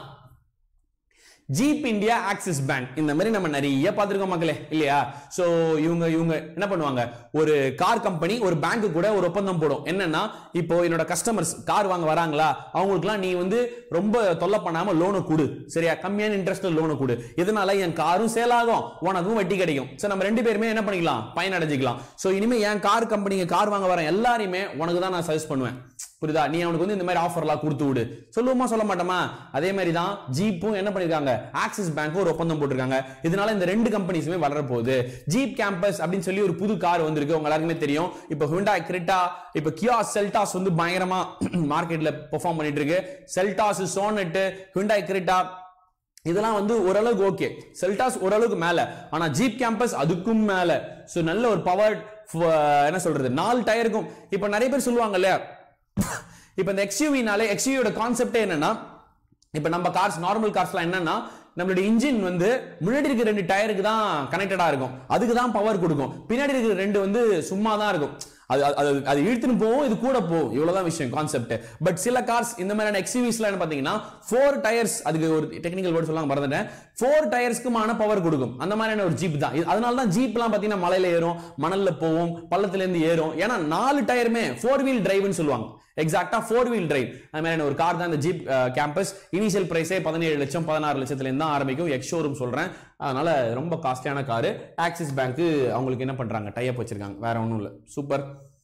A: ஜீப் இந்தியா ஆக்சிஸ் பேங்க் இந்த மாதிரி நம்ம நிறைய பார்த்திருக்கோம் மக்களே இல்லையா சோ இவங்க இவங்க என்ன பண்ணுவாங்க ஒரு கார் கம்பெனி ஒரு பேங்க் கூட ஒரு ஒப்பந்தம் போடும் என்னன்னா இப்போ என்னோட கஸ்டமர்ஸ் கார் வாங்க வராங்களா அவங்களுக்குலாம் நீ வந்து ரொம்ப தொல்லை பண்ணாம லோனை கொடு சரியா கம்மியான இன்ட்ரெஸ்ட்ல லோனை கொடு இதனால என் காரும் சேல் ஆகும் உனக்கும் வட்டி கிடைக்கும் சோ நம்ம ரெண்டு பேருமே என்ன பண்ணிக்கலாம் பயனடைஞ்சிக்கலாம் சோ இனிமே என் கார் கம்பெனிங்க கார் வாங்க வரேன் எல்லாரையுமே உனக்கு தான் நான் சஜஸ்ட் பண்ணுவேன் புரியுதா நீ அவனுக்கு வந்து இந்த மாதிரி ஆஃபர்லாம் கொடுத்து விடு சொல்லுவோமா சொல்ல மாட்டோமா அதே மாதிரி தான் ஜீப்பும் என்ன பண்ணிருக்காங்க ஆக்சிஸ் பேங்க்கும் ஒரு ஒப்பந்தம் போட்டிருக்காங்க இதனால இந்த ரெண்டு கம்பெனிஸுமே வளர போகுது ஜீப் கேம்பஸ் அப்படின்னு சொல்லி ஒரு புது கார் வந்திருக்கு உங்க எல்லாருக்குமே தெரியும் இப்போ ஹுண்டா கிரிட்டா இப்போ கியா செல்டாஸ் வந்து பயங்கரமா மார்க்கெட்ல பெர்ஃபார்ம் பண்ணிட்டு இருக்கு செல்டாஸ் சோனட் ஹுண்டாய் கிரிட்டா இதெல்லாம் வந்து ஓரளவுக்கு ஓகே செல்டாஸ் ஓரளவுக்கு மேல ஆனா ஜீப் கேம்பஸ் அதுக்கும் மேல சோ நல்ல ஒரு பவர் என்ன சொல்றது நாலு டயருக்கும் இப்ப நிறைய பேர் சொல்லுவாங்கல்ல இப்ப இந்த எக்ஸ்யூவினாலே எக்ஸ்யூவியோட கான்செப்டே என்னன்னா இப்ப நம்ம கார்ஸ் நார்மல் கார்ஸ்லாம் என்னன்னா நம்மளுடைய இன்ஜின் வந்து முன்னாடி இருக்கிற ரெண்டு டயருக்கு தான் கனெக்டடா இருக்கும் அதுக்கு தான் பவர் கொடுக்கும் பின்னாடி இருக்கிற ரெண்டு வந்து சும்மா தான் இருக்கும் அது அது- அது அது இழுத்துன்னு போகும் இது கூட போகும் இவ்வளவுதான் விஷயம் கான்செப்ட் பட் சில கார்ஸ் இந்த மாதிரியான எக்ஸிவிஸ்ல என்ன பாத்தீங்கன்னா ஃபோர் டயர்ஸ் அதுக்கு ஒரு டெக்னிக்கல் வேர்ட் சொல்லாம மறந்துட்டேன் ஃபோர் டயர்ஸ்க்குமான பவர் கொடுக்கும் அந்த மாதிரியான ஒரு ஜீப் தான் இது- அதனால தான் ஜீப்லாம் பாத்தீங்கன்னா மலையில ஏறும் மணல்ல போகும் பள்ளத்துல இருந்து ஏறும் ஏன்னா நாலு டயருமே ஃபோர் வீல் டிரைவ்னு சொல்லுவாங்க எக்ஸாக்டா ஃபோர் வீல் டிரைவ் அது மாதிரியான ஒரு கார் தான் இந்த ஜீப் கேம்பஸ் இனிஷியல் பிரைஸே பதினேழு லட்சம் பதினாறு லட்சத்துல இருந்து தான் ஆரம்பிக்கும் எக்ஸ் ஷோரூம் சொல்றேன் அதனால ரொம்ப காஸ்ட்லியான காரு ஆக்சிஸ் பேங்க் அவங்களுக்கு என்ன பண்றாங்க டைப் வச்சிருக்காங்க வேற ஒன்றும் இல்லை சூப்பர்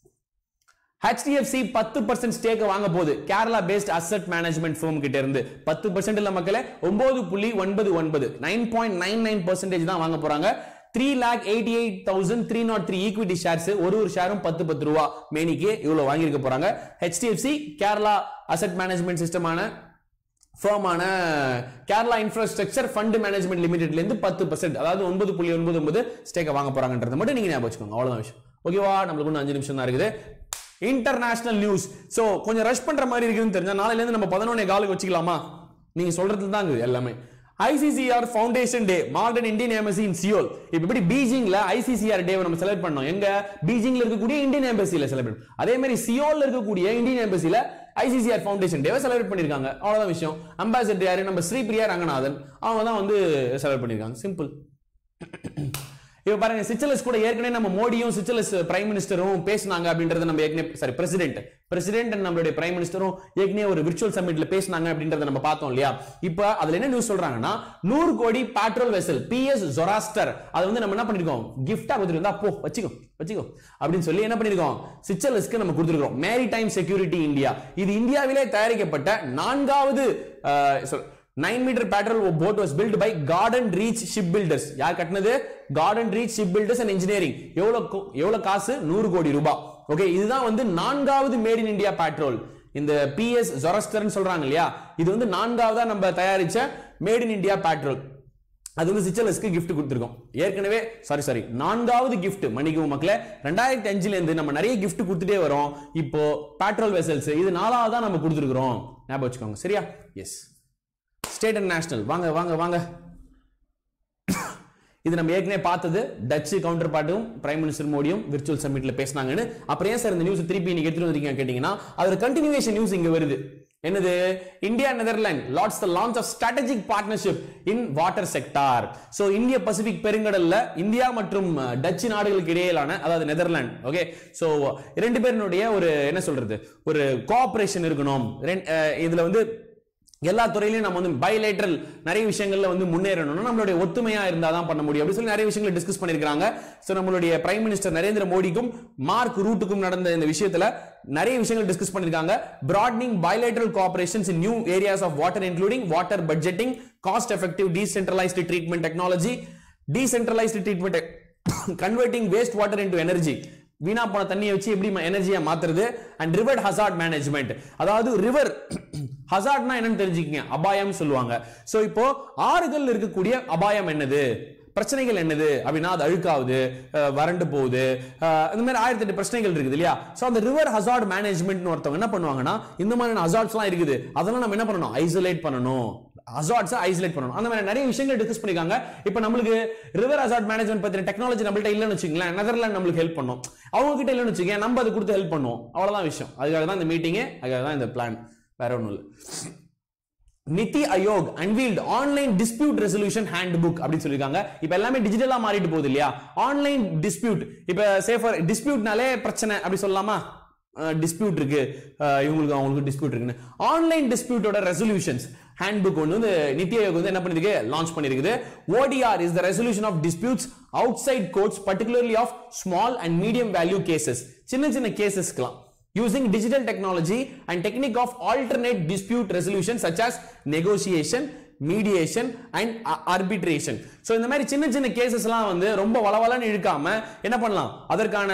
A: HDFC பத்து பர்சன்ட் ஸ்டேக் வாங்க போகுது Kerala based asset management firm கிட்ட இருந்து பத்து பர்சன்ட் இல்ல மக்களே ஒன்பது புள்ளி ஒன்பது ஒன்பது nine point nine nine percentage தான் வாங்க போறாங்க three lakh eighty eight thousand three nought three equity shares ஒரு ஒரு ஷேரும் பத்து பத்து ரூபா மேனிக்கு இவ்வளவு வாங்கியிருக்க போறாங்க HDFC கேரளா அசெட் மேனேஜ்மெண்ட் சிஸ்டமான ஃபர்மான கேரளா இன்ஃப்ராஸ்ட்ரக்சர் ஃபண்ட் மேனேஜ்மெண்ட் லிமிடெட்ல இருந்து பத்து பர்சன்ட் அதாவது ஒன்பது புள்ளி ஒன்பது ஒன்பது ஸ்டேக்கை வாங்க போறாங்கன்றதை மட்டும் நீங்க ஞாபகம் வச்சுக்கோங்க அவ்வளவுதான் விஷயம் ஓகேவா நம்மளுக்கு இன்னும் அஞ்சு நிமிஷம் தான் இருக்குது இன்டர்நேஷனல் நியூஸ் சோ கொஞ்சம் ரஷ் பண்ற மாதிரி இருக்குன்னு தெரிஞ்சா நாளையில இருந்து நம்ம பதினொன்னே காலுக்கு வச்சுக்கலாமா நீங்க சொல்றது தான் இருக்குது எல்லாமே ICCR foundation day modern Indian embassy in Seoul இப்ப எப்படி பீஜிங்ல ஐசிசிஆர் டே நம்ம செலிப்ரேட் பண்ணோம் எங்க பீஜிங்ல இருக்கக்கூடிய இந்தியன் எம்பசில செலிப்ரேட் அதே மாதிரி சியோல்ல இருக்கக்கூடிய இந்தியன் எம்பசில ஐசிசிஆர் ஃபவுண்டேஷன் டேவை செலிப்ரேட் பண்ணிருக்காங்க அவ்வளவுதான் விஷயம் அம்பாசிடர் யாரு நம்ம ஸ்ரீபிரியா ரங்கநாதன் அவங்க தான் வந்து செலிப்ரேட் பண்ணிருக்காங்க சிம்பிள் இப்ப பாருங்க சிச்சலஸ் கூட ஏற்கனவே நம்ம மோடியும் சிச்சலஸ் பிரைம் மினிஸ்டரும் பேசினாங்க அப்படின்றத நம்ம ஏற்கனவே சாரி பிரசிடென்ட் பிரசிடென்ட் நம்மளுடைய பிரைம் மினிஸ்டரும் ஏற்கனவே ஒரு விர்ச்சுவல் சமிட்ல பேசினாங்க அப்படின்றத நம்ம பார்த்தோம் இல்லையா இப்ப அதுல என்ன நியூஸ் சொல்றாங்கன்னா நூறு கோடி பேட்ரோல் வெசல் பிஎஸ் ஜொராஸ்டர் அது வந்து நம்ம என்ன பண்ணிருக்கோம் கிஃப்டா கொடுத்துருந்தா போ வச்சுக்கோ வச்சுக்கோ அப்படின்னு சொல்லி என்ன பண்ணிருக்கோம் சிச்சலஸ்க்கு நம்ம கொடுத்துருக்கோம் மேரி டைம் செக்யூரிட்டி இந்தியா இது இந்தியாவிலே தயாரிக்கப்பட்ட நான்காவது அஹ், சொல்- nine metre patrol boat was built by Garden Reach ship builders யார் கட்டினது Garden Reach ship builders and engineering எவ்வளவு கோ- எவ்வளவு காசு நூறு கோடி ரூபாய் ஓகே இதுதான் வந்து நான்காவது மேட் இன் இந்தியா பேட்ரோல் இந்த பிஎஸ் ஜொரஸ்டர்னு சொல்றாங்க இல்லையா இது வந்து நான்காவதா நம்ம தயாரிச்ச மேட் இன் இந்தியா பேட்ரோல் அது வந்து சிச்சலஸ்க்கு gift கொடுத்துருக்கோம் ஏற்கனவே சாரி சாரி நான்காவது gift மன்னிக்கவும் மக்களே ரெண்டாயிரத்தி அஞ்சுல இருந்து நம்ம நிறைய gift கொடுத்துட்டே வரோம் இப்போ பேட்ரோல் வெசல்ஸ் இது நாலாவதா நம்ம கொடுத்துருக்கோம் ஞாபகம் வச்சுக்கோங்க சரியா எஸ் ஸ்டேட் அண்ட் நேஷனல் வாங்க வாங்க வாங்க இது நம்ம ஏற்கனவே பார்த்தது டச்சு கவுண்டர் பார்ட்டும் பிரைம் மினிஸ்டர் மோடியும் விர்ச்சுவல் சமிட்ல பேசினாங்கன்னு அப்புறம் ஏன் சார் இந்த நியூஸ் திருப்பி நீங்க எடுத்துட்டு வந்திருக்கீங்க கேட்டீங்கன்னா அதோட கண்டினியூவேஷன் நியூஸ் இங்க வருது என்னது India Netherlands lauds the launch of strategic partnership in water sector so இந்திய பசிபிக் பெருங்கடல்ல இந்தியா மற்றும் அஹ், டச்சு நாடுகளுக்கு இடையிலான அதாவது நெதர்லாந்து ஓகே சோ ரெண்டு பேருடைய ஒரு என்ன சொல்றது ஒரு கோஆபரேஷன் இருக்கணும் ரெண்- அஹ், இதுல வந்து எல்லா துறையிலையும் நம்ம வந்து பைலேட்டரல் நிறைய விஷயங்கள்ல வந்து முன்னேறணும்னா நம்மளுடைய ஒத்துமையா இருந்தா தான் பண்ண முடியும் அப்படி சொல்லி நிறைய விஷயங்களை டிஸ்கஸ் பண்ணிருக்காங்க சோ நம்மளுடைய பிரைம் மினிஸ்டர் நரேந்திர மோடிக்கும் மார்க் ரூட்டுக்கும் நடந்த இந்த விஷயத்துல நிறைய விஷயங்கள் டிஸ்கஸ் பண்ணிருக்காங்க broadening bilateral cooperations in new areas of water including water budgeting cost effective decentralized treatment technology decentralized treatment converting waste water into energy வீணா போன தண்ணியை வச்சு எப்படி எனர்ஜியா மாத்துறது அண்ட் ரிவர் ஹசார்ட் மேனேஜ்மெண்ட் அதாவது ரிவர் ஹசார்ட்னா என்னன்னு தெரிஞ்சுக்கங்க அபாயம் சொல்லுவாங்க சோ இப்போ ஆறுகள் இருக்கக்கூடிய அபாயம் என்னது பிரச்சனைகள் என்னது அப்படின்னா அது அழுக்காகுது அஹ், வறண்டு போகுது அஹ், இந்த மாதிரி ஆயிரத்தி எட்டு பிரச்சனைகள் இருக்குது இல்லையா சோ அந்த ரிவர் ஹசார்ட் மேனேஜ்மெண்ட் ஒருத்தவங்க என்ன பண்ணுவாங்கன்னா இந்த மாதிரியான ஹசார்ட்ஸ்லாம் இருக்குது அதெல்லாம் நம்ம என்ன பண்ணணும் ஐசோலேட் பண்ணணும் ஹசார்ட்ஸ் ஐசோலேட் பண்ணணும் அந்த மாதிரி நிறைய விஷயங்கள் டிஸ்கஸ் பண்ணிருக்காங்க இப்போ நம்மளுக்கு ரிவர் ஹசார்ட் மேனேஜ்மெண்ட் பத்தின டெக்னாலஜி நம்மள்ட்ட இல்லைன்னு வச்சுங்களேன் நெதர்லாந்து நம்மளுக்கு ஹெல்ப் பண்ணும் அவங்க கிட்ட இல்லைன்னு வச்சுக்கேன் நம்ம அதை கொடுத்து ஹெல்ப் பண்ணுவோம் அவ்வளவுதான் விஷயம் அதுக்காக தான் இந்த மீட்டிங்கே அதுக்காக தான் இந்த பிளான் வேற ஒன்றும் இல்லை Niti Aayog unveiled online dispute resolution handbook அப்படின்னு சொல்லியிருக்காங்க இப்ப எல்லாமே டிஜிட்டலா மாறிட்டு போகுது இல்லையா ஆன்லைன் டிஸ்பியூட் இப்ப சேஃபர் டிஸ்பியூட்னாலே பிரச்சனை அப்படி சொல்லலாமா டிஸ்பியூட் இருக்கு அஹ் இவங்களுக்கு அவங்களுக்கு டிஸ்பியூட் இருக்குன்னு ஆன்லைன் டிஸ்பியூட்டோட ரெசல்யூஷன்ஸ் ஹேண்ட் புக் ஒன்று வந்து நித்தி ஆயோக் வந்து என்ன பண்ணிருக்கு லான்ச் பண்ணிருக்குது ODR is the resolution of disputes outside courts particularly of small and medium value cases சின்ன சின்ன கேசஸ்க்குலாம் using digital technology and technique of alternate dispute resolution such as negotiation mediation and a- arbitration so இந்த மாதிரி சின்ன சின்ன கேசஸ்லாம் வந்து ரொம்ப வளவலன்னு இழுக்காம என்ன பண்ணலாம் அதற்கான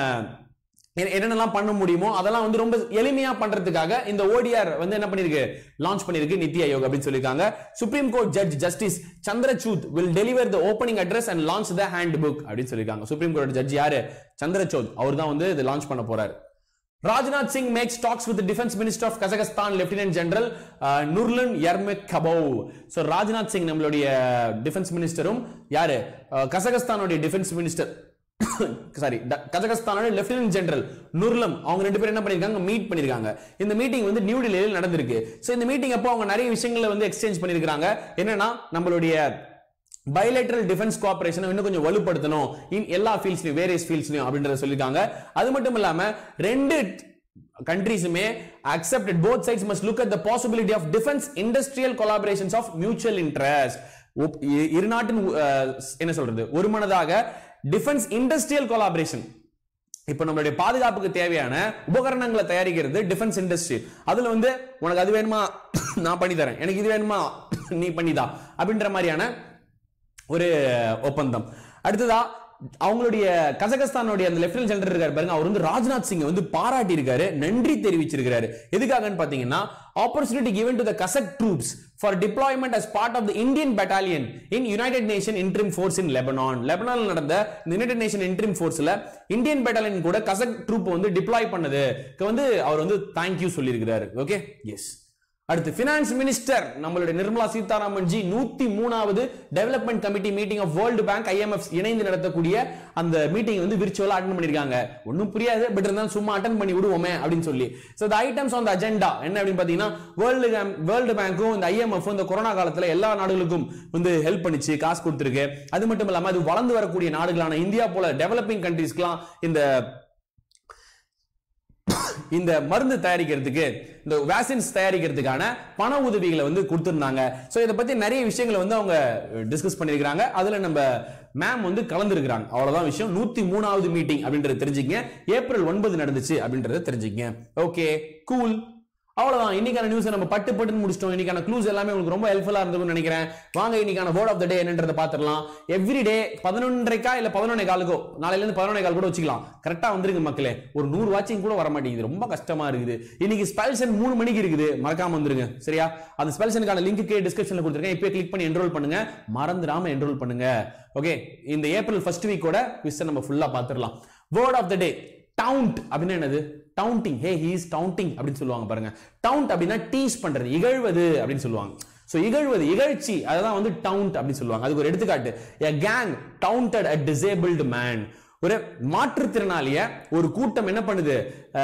A: என்ன- என்னென்னலாம் பண்ண முடியுமோ அதெல்லாம் வந்து ரொம்ப எளிமையா பண்றதுக்காக இந்த ஓடிஆர் வந்து என்ன பண்ணிருக்கு லான்ச் பண்ணிருக்கு நித்தி ஆயோக் அப்படின்னு சொல்லியிருக்காங்க supreme court judge justice Chandrachud will deliver the opening address and launch the handbook அப்படின்னு சொல்லியிருக்காங்க சுப்ரீம் கோர்ட் ஜட்ஜ் யாரு சந்திரசூத் அவர் தான் வந்து இது லான்ச் பண்ண போறாரு Rajnath Singh makes talks with defence minister of Kazakhstan lieutenant general Nurlan Yermekbayev so Rajnath Singh நம்மளுடைய டிஃபென்ஸ் மினிஸ்டரும் யாரு அஹ், கசகஸ்தானுடைய டிஃபென்ஸ் மினிஸ்டர் சாரி கஜகஸ்தானோட லெப்டினன்ட் ஜெனரல் நுர்லம் அவங்க ரெண்டு பேரும் என்ன பண்ணிருக்காங்க மீட் பண்ணிருக்காங்க இந்த மீட்டிங் வந்து நியூ டெல்லியில் நடந்திருக்கு சோ இந்த மீட்டிங் அப்போ அவங்க நிறைய விஷயங்களை வந்து எக்ஸ்சேஞ்ச் பண்ணிருக்காங்க என்னன்னா நம்மளுடைய பைலேட்டரல் டிஃபென்ஸ் கோஆபரேஷன் இன்னும் கொஞ்சம் வலுப்படுத்தணும் இன் எல்லா ஃபீல்ட்ஸ்லயும் வேரியஸ் ஃபீல்ட்ஸ்லயும் அப்படின்றத சொல்லியிருக்காங்க அது மட்டும் இல்லாம ரெண்டு கண்ட்ரீஸுமே accepted both sides must look at the possibility of defense industrial collaborations of mutual interest ஒப்- இ- இரு நாட்டின் அஹ், என்ன சொல்றது ஒரு மனதாக டிஃபென்ஸ் இண்டஸ்ட்ரியல் கொலாபரேஷன் இப்போ நம்மளுடைய பாதுகாப்புக்கு தேவையான உபகரணங்களை தயாரிக்கிறது டிஃபென்ஸ் இண்டஸ்ட்ரி அதுல வந்து உனக்கு அது வேணுமா நான் பண்ணி தரேன் எனக்கு இது வேணுமா நீ பண்ணிதா அப்படின்ற மாதிரியான ஒரு ஒப்பந்தம் அடுத்ததா அவங்களுடைய கசகஸ்தானுடைய அந்த லெப்டினன்ட் ஜெனரல் இருக்காரு பாருங்க அவர் வந்து ராஜ்நாத் சிங் வந்து பாராட்டி இருக்காரு நன்றி தெரிவிச்சிருக்காரு எதுக்காகன்னு பாத்தீங்கன்னா opportunity given to the Kazakh troops for deployment as part of the Indian battalion in United Nation interim force in Lebanon லெபனான்ல நடந்த இந்த யுனைடெட் நேஷன் interim forceல இந்தியன் பெட்டாலியன் கூட கசக் ட்ரூப் வந்து டிப்ளாய் பண்ணது வந்து அவர் வந்து தேங்க்யூ சொல்லியிருக்கிறாரு ஓகே எஸ் அடுத்து பினான்ஸ் மினிஸ்டர் நம்மளுடைய நிர்மலா சீதாராமன் ஜி நூத்தி மூணாவது development committee meeting of World Bank IMF இணைந்து நடத்தக்கூடிய அந்த மீட்டிங் வந்து விர்ச்சுவலா அட்டன் பண்ணிருக்காங்க ஒன்றும் புரியாது பட் இருந்தாலும் சும்மா அட்டன் பண்ணி விடுவோமே அப்படின்னு சொல்லி so the items on the agenda என்ன அப்படின்னு பார்த்தீங்கன்னா வேர்ல்டு வேர்ல்டு பேங்க்கும் இந்த ஐஎம்எஃப் இந்த கொரோனா காலத்துல எல்லா நாடுகளுக்கும் வந்து ஹெல்ப் பண்ணிச்சு காசு கொடுத்துருக்கு அது மட்டும் இல்லாம அது வளர்ந்து வரக்கூடிய நாடுகளான இந்தியா போல டெவலப்பிங் கண்ட்ரீஸ்க்குலாம் இந்த இந்த மருந்து தயாரிக்கிறதுக்கு இந்த வேக்சின்ஸ் தயாரிக்கிறதுக்கான பண உதவிகளை வந்து கொடுத்திருந்தாங்க ஸோ இதை பத்தி நிறைய விஷயங்களை வந்து அவங்க டிஸ்கஸ் பண்ணியிருக்கிறாங்க அதுல நம்ம மேம் வந்து கலந்துருக்கிறாங்க அவ்வளவுதான் விஷயம் நூத்தி மூணாவது மீட்டிங் அப்படின்றத தெரிஞ்சுக்கங்க ஏப்ரல் ஒன்பது நடந்துச்சு அப்படின்றத தெரிஞ்சுக்கங்க ஓகே கூல் அவ்வளவுதான் இன்னைக்கான நியூஸ் நம்ம பட்டு பட்டுன்னு முடிச்சிட்டோம் இன்னைக்கான க்ளூஸ் எல்லாமே உங்களுக்கு ரொம்ப ஹெல்ப்ஃபுல்லா இருந்திருக்கும்னு நினைக்கிறேன் வாங்க இன்னைக்கான வேர்ட் ஆஃப் த டே என்னன்றதை பார்த்துடலாம் எவ்ரி டே பதினொன்றைக்கா இல்ல பதினொன்னே காலுக்கோ நாளையில இருந்து பதினொன்னே கால் கூட வச்சுக்கலாம் கரெக்டா வந்துருங்க மக்களே ஒரு நூறு வாட்சிங் கூட வர மாட்டேங்குது ரொம்ப கஷ்டமா இருக்குது இன்னைக்கு ஸ்பெல்சன் மூணு மணிக்கு இருக்குது மறக்காம வந்துருங்க சரியா அந்த ஸ்பெல்சனுக்கான லிங்க் கே டிஸ்கிரிப்ஷன்ல கொடுத்துருக்கேன் இப்போ கிளிக் பண்ணி என்ரோல் பண்ணுங்க மறந்துடாம என்ரோல் பண்ணுங்க ஓகே இந்த ஏப்ரல் ஃபர்ஸ்ட் வீக்கோட குவிஸ் நம்ம ஃபுல்லா பார்த்துடலாம் word of the day daunt அப்படின்னு என்னது டவுண்டிங் ஹே ஹீ இஸ் டவுண்டிங் அப்படின்னு சொல்லுவாங்க பாருங்க டவுண்ட் அப்படின்னா டீஸ் பண்றது இகழ்வது அப்படின்னு சொல்லுவாங்க ஸோ இகழ்வது இகழ்ச்சி அதெல்லாம் வந்து டவுண்ட் அப்படின்னு சொல்லுவாங்க அதுக்கு ஒரு எடுத்துக்காட்டு a gang daunted a disabled man ஒரு மாற்றுத்திறனாளிய ஒரு கூட்டம் என்ன பண்ணுது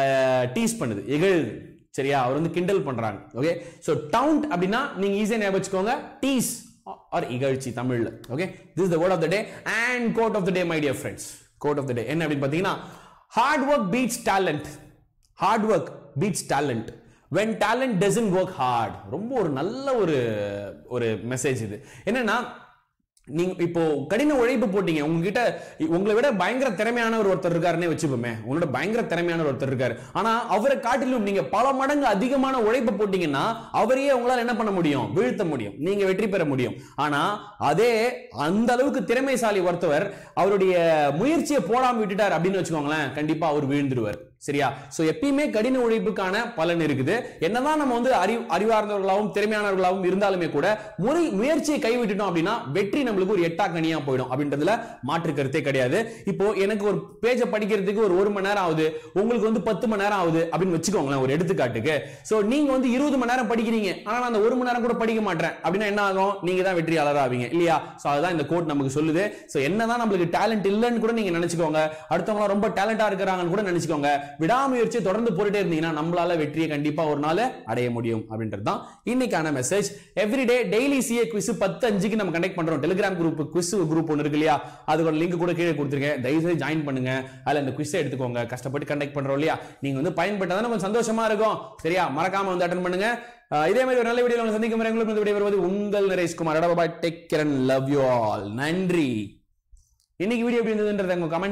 A: டீஸ் பண்ணுது இகழ்து சரியா அவர் வந்து கிண்டல் பண்றாங்க ஓகே ஸோ டவுண்ட் அப்படின்னா நீங்க ஈஸியா ஞாபகம் வச்சுக்கோங்க டீஸ் ஆர் இகழ்ச்சி தமிழ்ல okay this the word of the day and quote of the day my dear friends quote of the day என்ன அப்படின்னு பார்த்தீங்கன்னா hard work beats talent hard work beats talent when talent doesn't work hard ரொம்ப ஒரு நல்ல ஒரு ஒரு message இது என்னன்னா நீங்க இப்போ கடின உழைப்பு போட்டீங்க உங்ககிட்ட உங்களை விட பயங்கர திறமையான ஒரு ஒருத்தர் இருக்காருன்னே வச்சுப்போமே உங்களோட பயங்கர திறமையான ஒரு ஒருத்தர் இருக்காரு ஆனா அவரை காட்டிலும் நீங்க பல மடங்கு அதிகமான உழைப்பு போட்டீங்கன்னா அவரையே உங்களால என்ன பண்ண முடியும் வீழ்த்த முடியும் நீங்க வெற்றி பெற முடியும் ஆனா அதே அந்த அளவுக்கு திறமைசாலி ஒருத்தவர் அவருடைய முயற்சியை போடாம விட்டுட்டார் அப்படின்னு வச்சுக்கோங்களேன் கண்டிப்பா அவர் வீழ்ந்துருவார் சரியா சோ எப்பயுமே கடின உழைப்புக்கான பலன் இருக்குது என்னதான் நம்ம வந்து அறிவு அறிவார்ந்தவர்களாகவும் திறமையானவர்களாகவும் இருந்தாலுமே கூட முறை முயற்சியை கைவிட்டுட்டோம் அப்படின்னா வெற்றி நம்மளுக்கு ஒரு எட்டா கனியா போயிடும் அப்படின்றதுல மாற்று கருத்தே கிடையாது இப்போ எனக்கு ஒரு பேஜை படிக்கிறதுக்கு ஒரு ஒரு மணி நேரம் ஆகுது உங்களுக்கு வந்து பத்து மணி நேரம் ஆகுது அப்படின்னு வச்சுக்கோங்களேன் ஒரு எடுத்துக்காட்டுக்கு சோ நீங்க வந்து இருபது மணி நேரம் படிக்கிறீங்க ஆனா நான் அந்த ஒரு மணி நேரம் கூட படிக்க மாட்டேன் அப்படின்னா என்ன ஆகும் நீங்க தான் வெற்றியாளர் ஆவீங்க இல்லையா சோ அதுதான் இந்த கோட் நமக்கு சொல்லுது சோ என்னதான் நம்மளுக்கு டேலண்ட் இல்லைன்னு கூட நீங்க நினைச்சுக்கோங்க அடுத்தவங்க ரொம்ப டேலண்டா இருக்கிறாங்கன்னு கூட நினைச்சுக்கோங்க விடாமுயற்சியை தொடர்ந்து போட்டுட்டே இருந்தீங்கன்னா நம்மளால வெற்றியை கண்டிப்பா ஒரு நாள் அடைய முடியும் அப்படின்றது தான் இன்னைக்கான message everyday daily CA quiz பத்து அஞ்சுக்கு நம்ம கண்டக்ட் பண்றோம் டெலிகிராம் குரூப் குவிஸ் குரூப் ஒன்று இருக்கு இல்லையா அதோட லிங்க் கூட கீழே கொடுத்துருக்கேன் தயவுசெய்து ஜாயின் பண்ணுங்க அதுல இந்த குவிஸை எடுத்துக்கோங்க கஷ்டப்பட்டு கண்டக்ட் பண்றோம் இல்லையா நீங்க வந்து பயன்பட்டா கொஞ்சம் சந்தோஷமா இருக்கும் சரியா மறக்காம வந்து அட்டன் பண்ணுங்க அஹ் இதே மாதிரி ஒரு நல்ல வீடியோ உங்களை சந்திக்கும் வரை உங்களுக்கு வந்து விடைபெறுவது உங்கள் நரேஷ்குமார் அடபாய் take care and love you all நன்றி இன்னைக்கு வீடியோ எப்படி இருந்ததுன்றத உங்க கமெண்ட்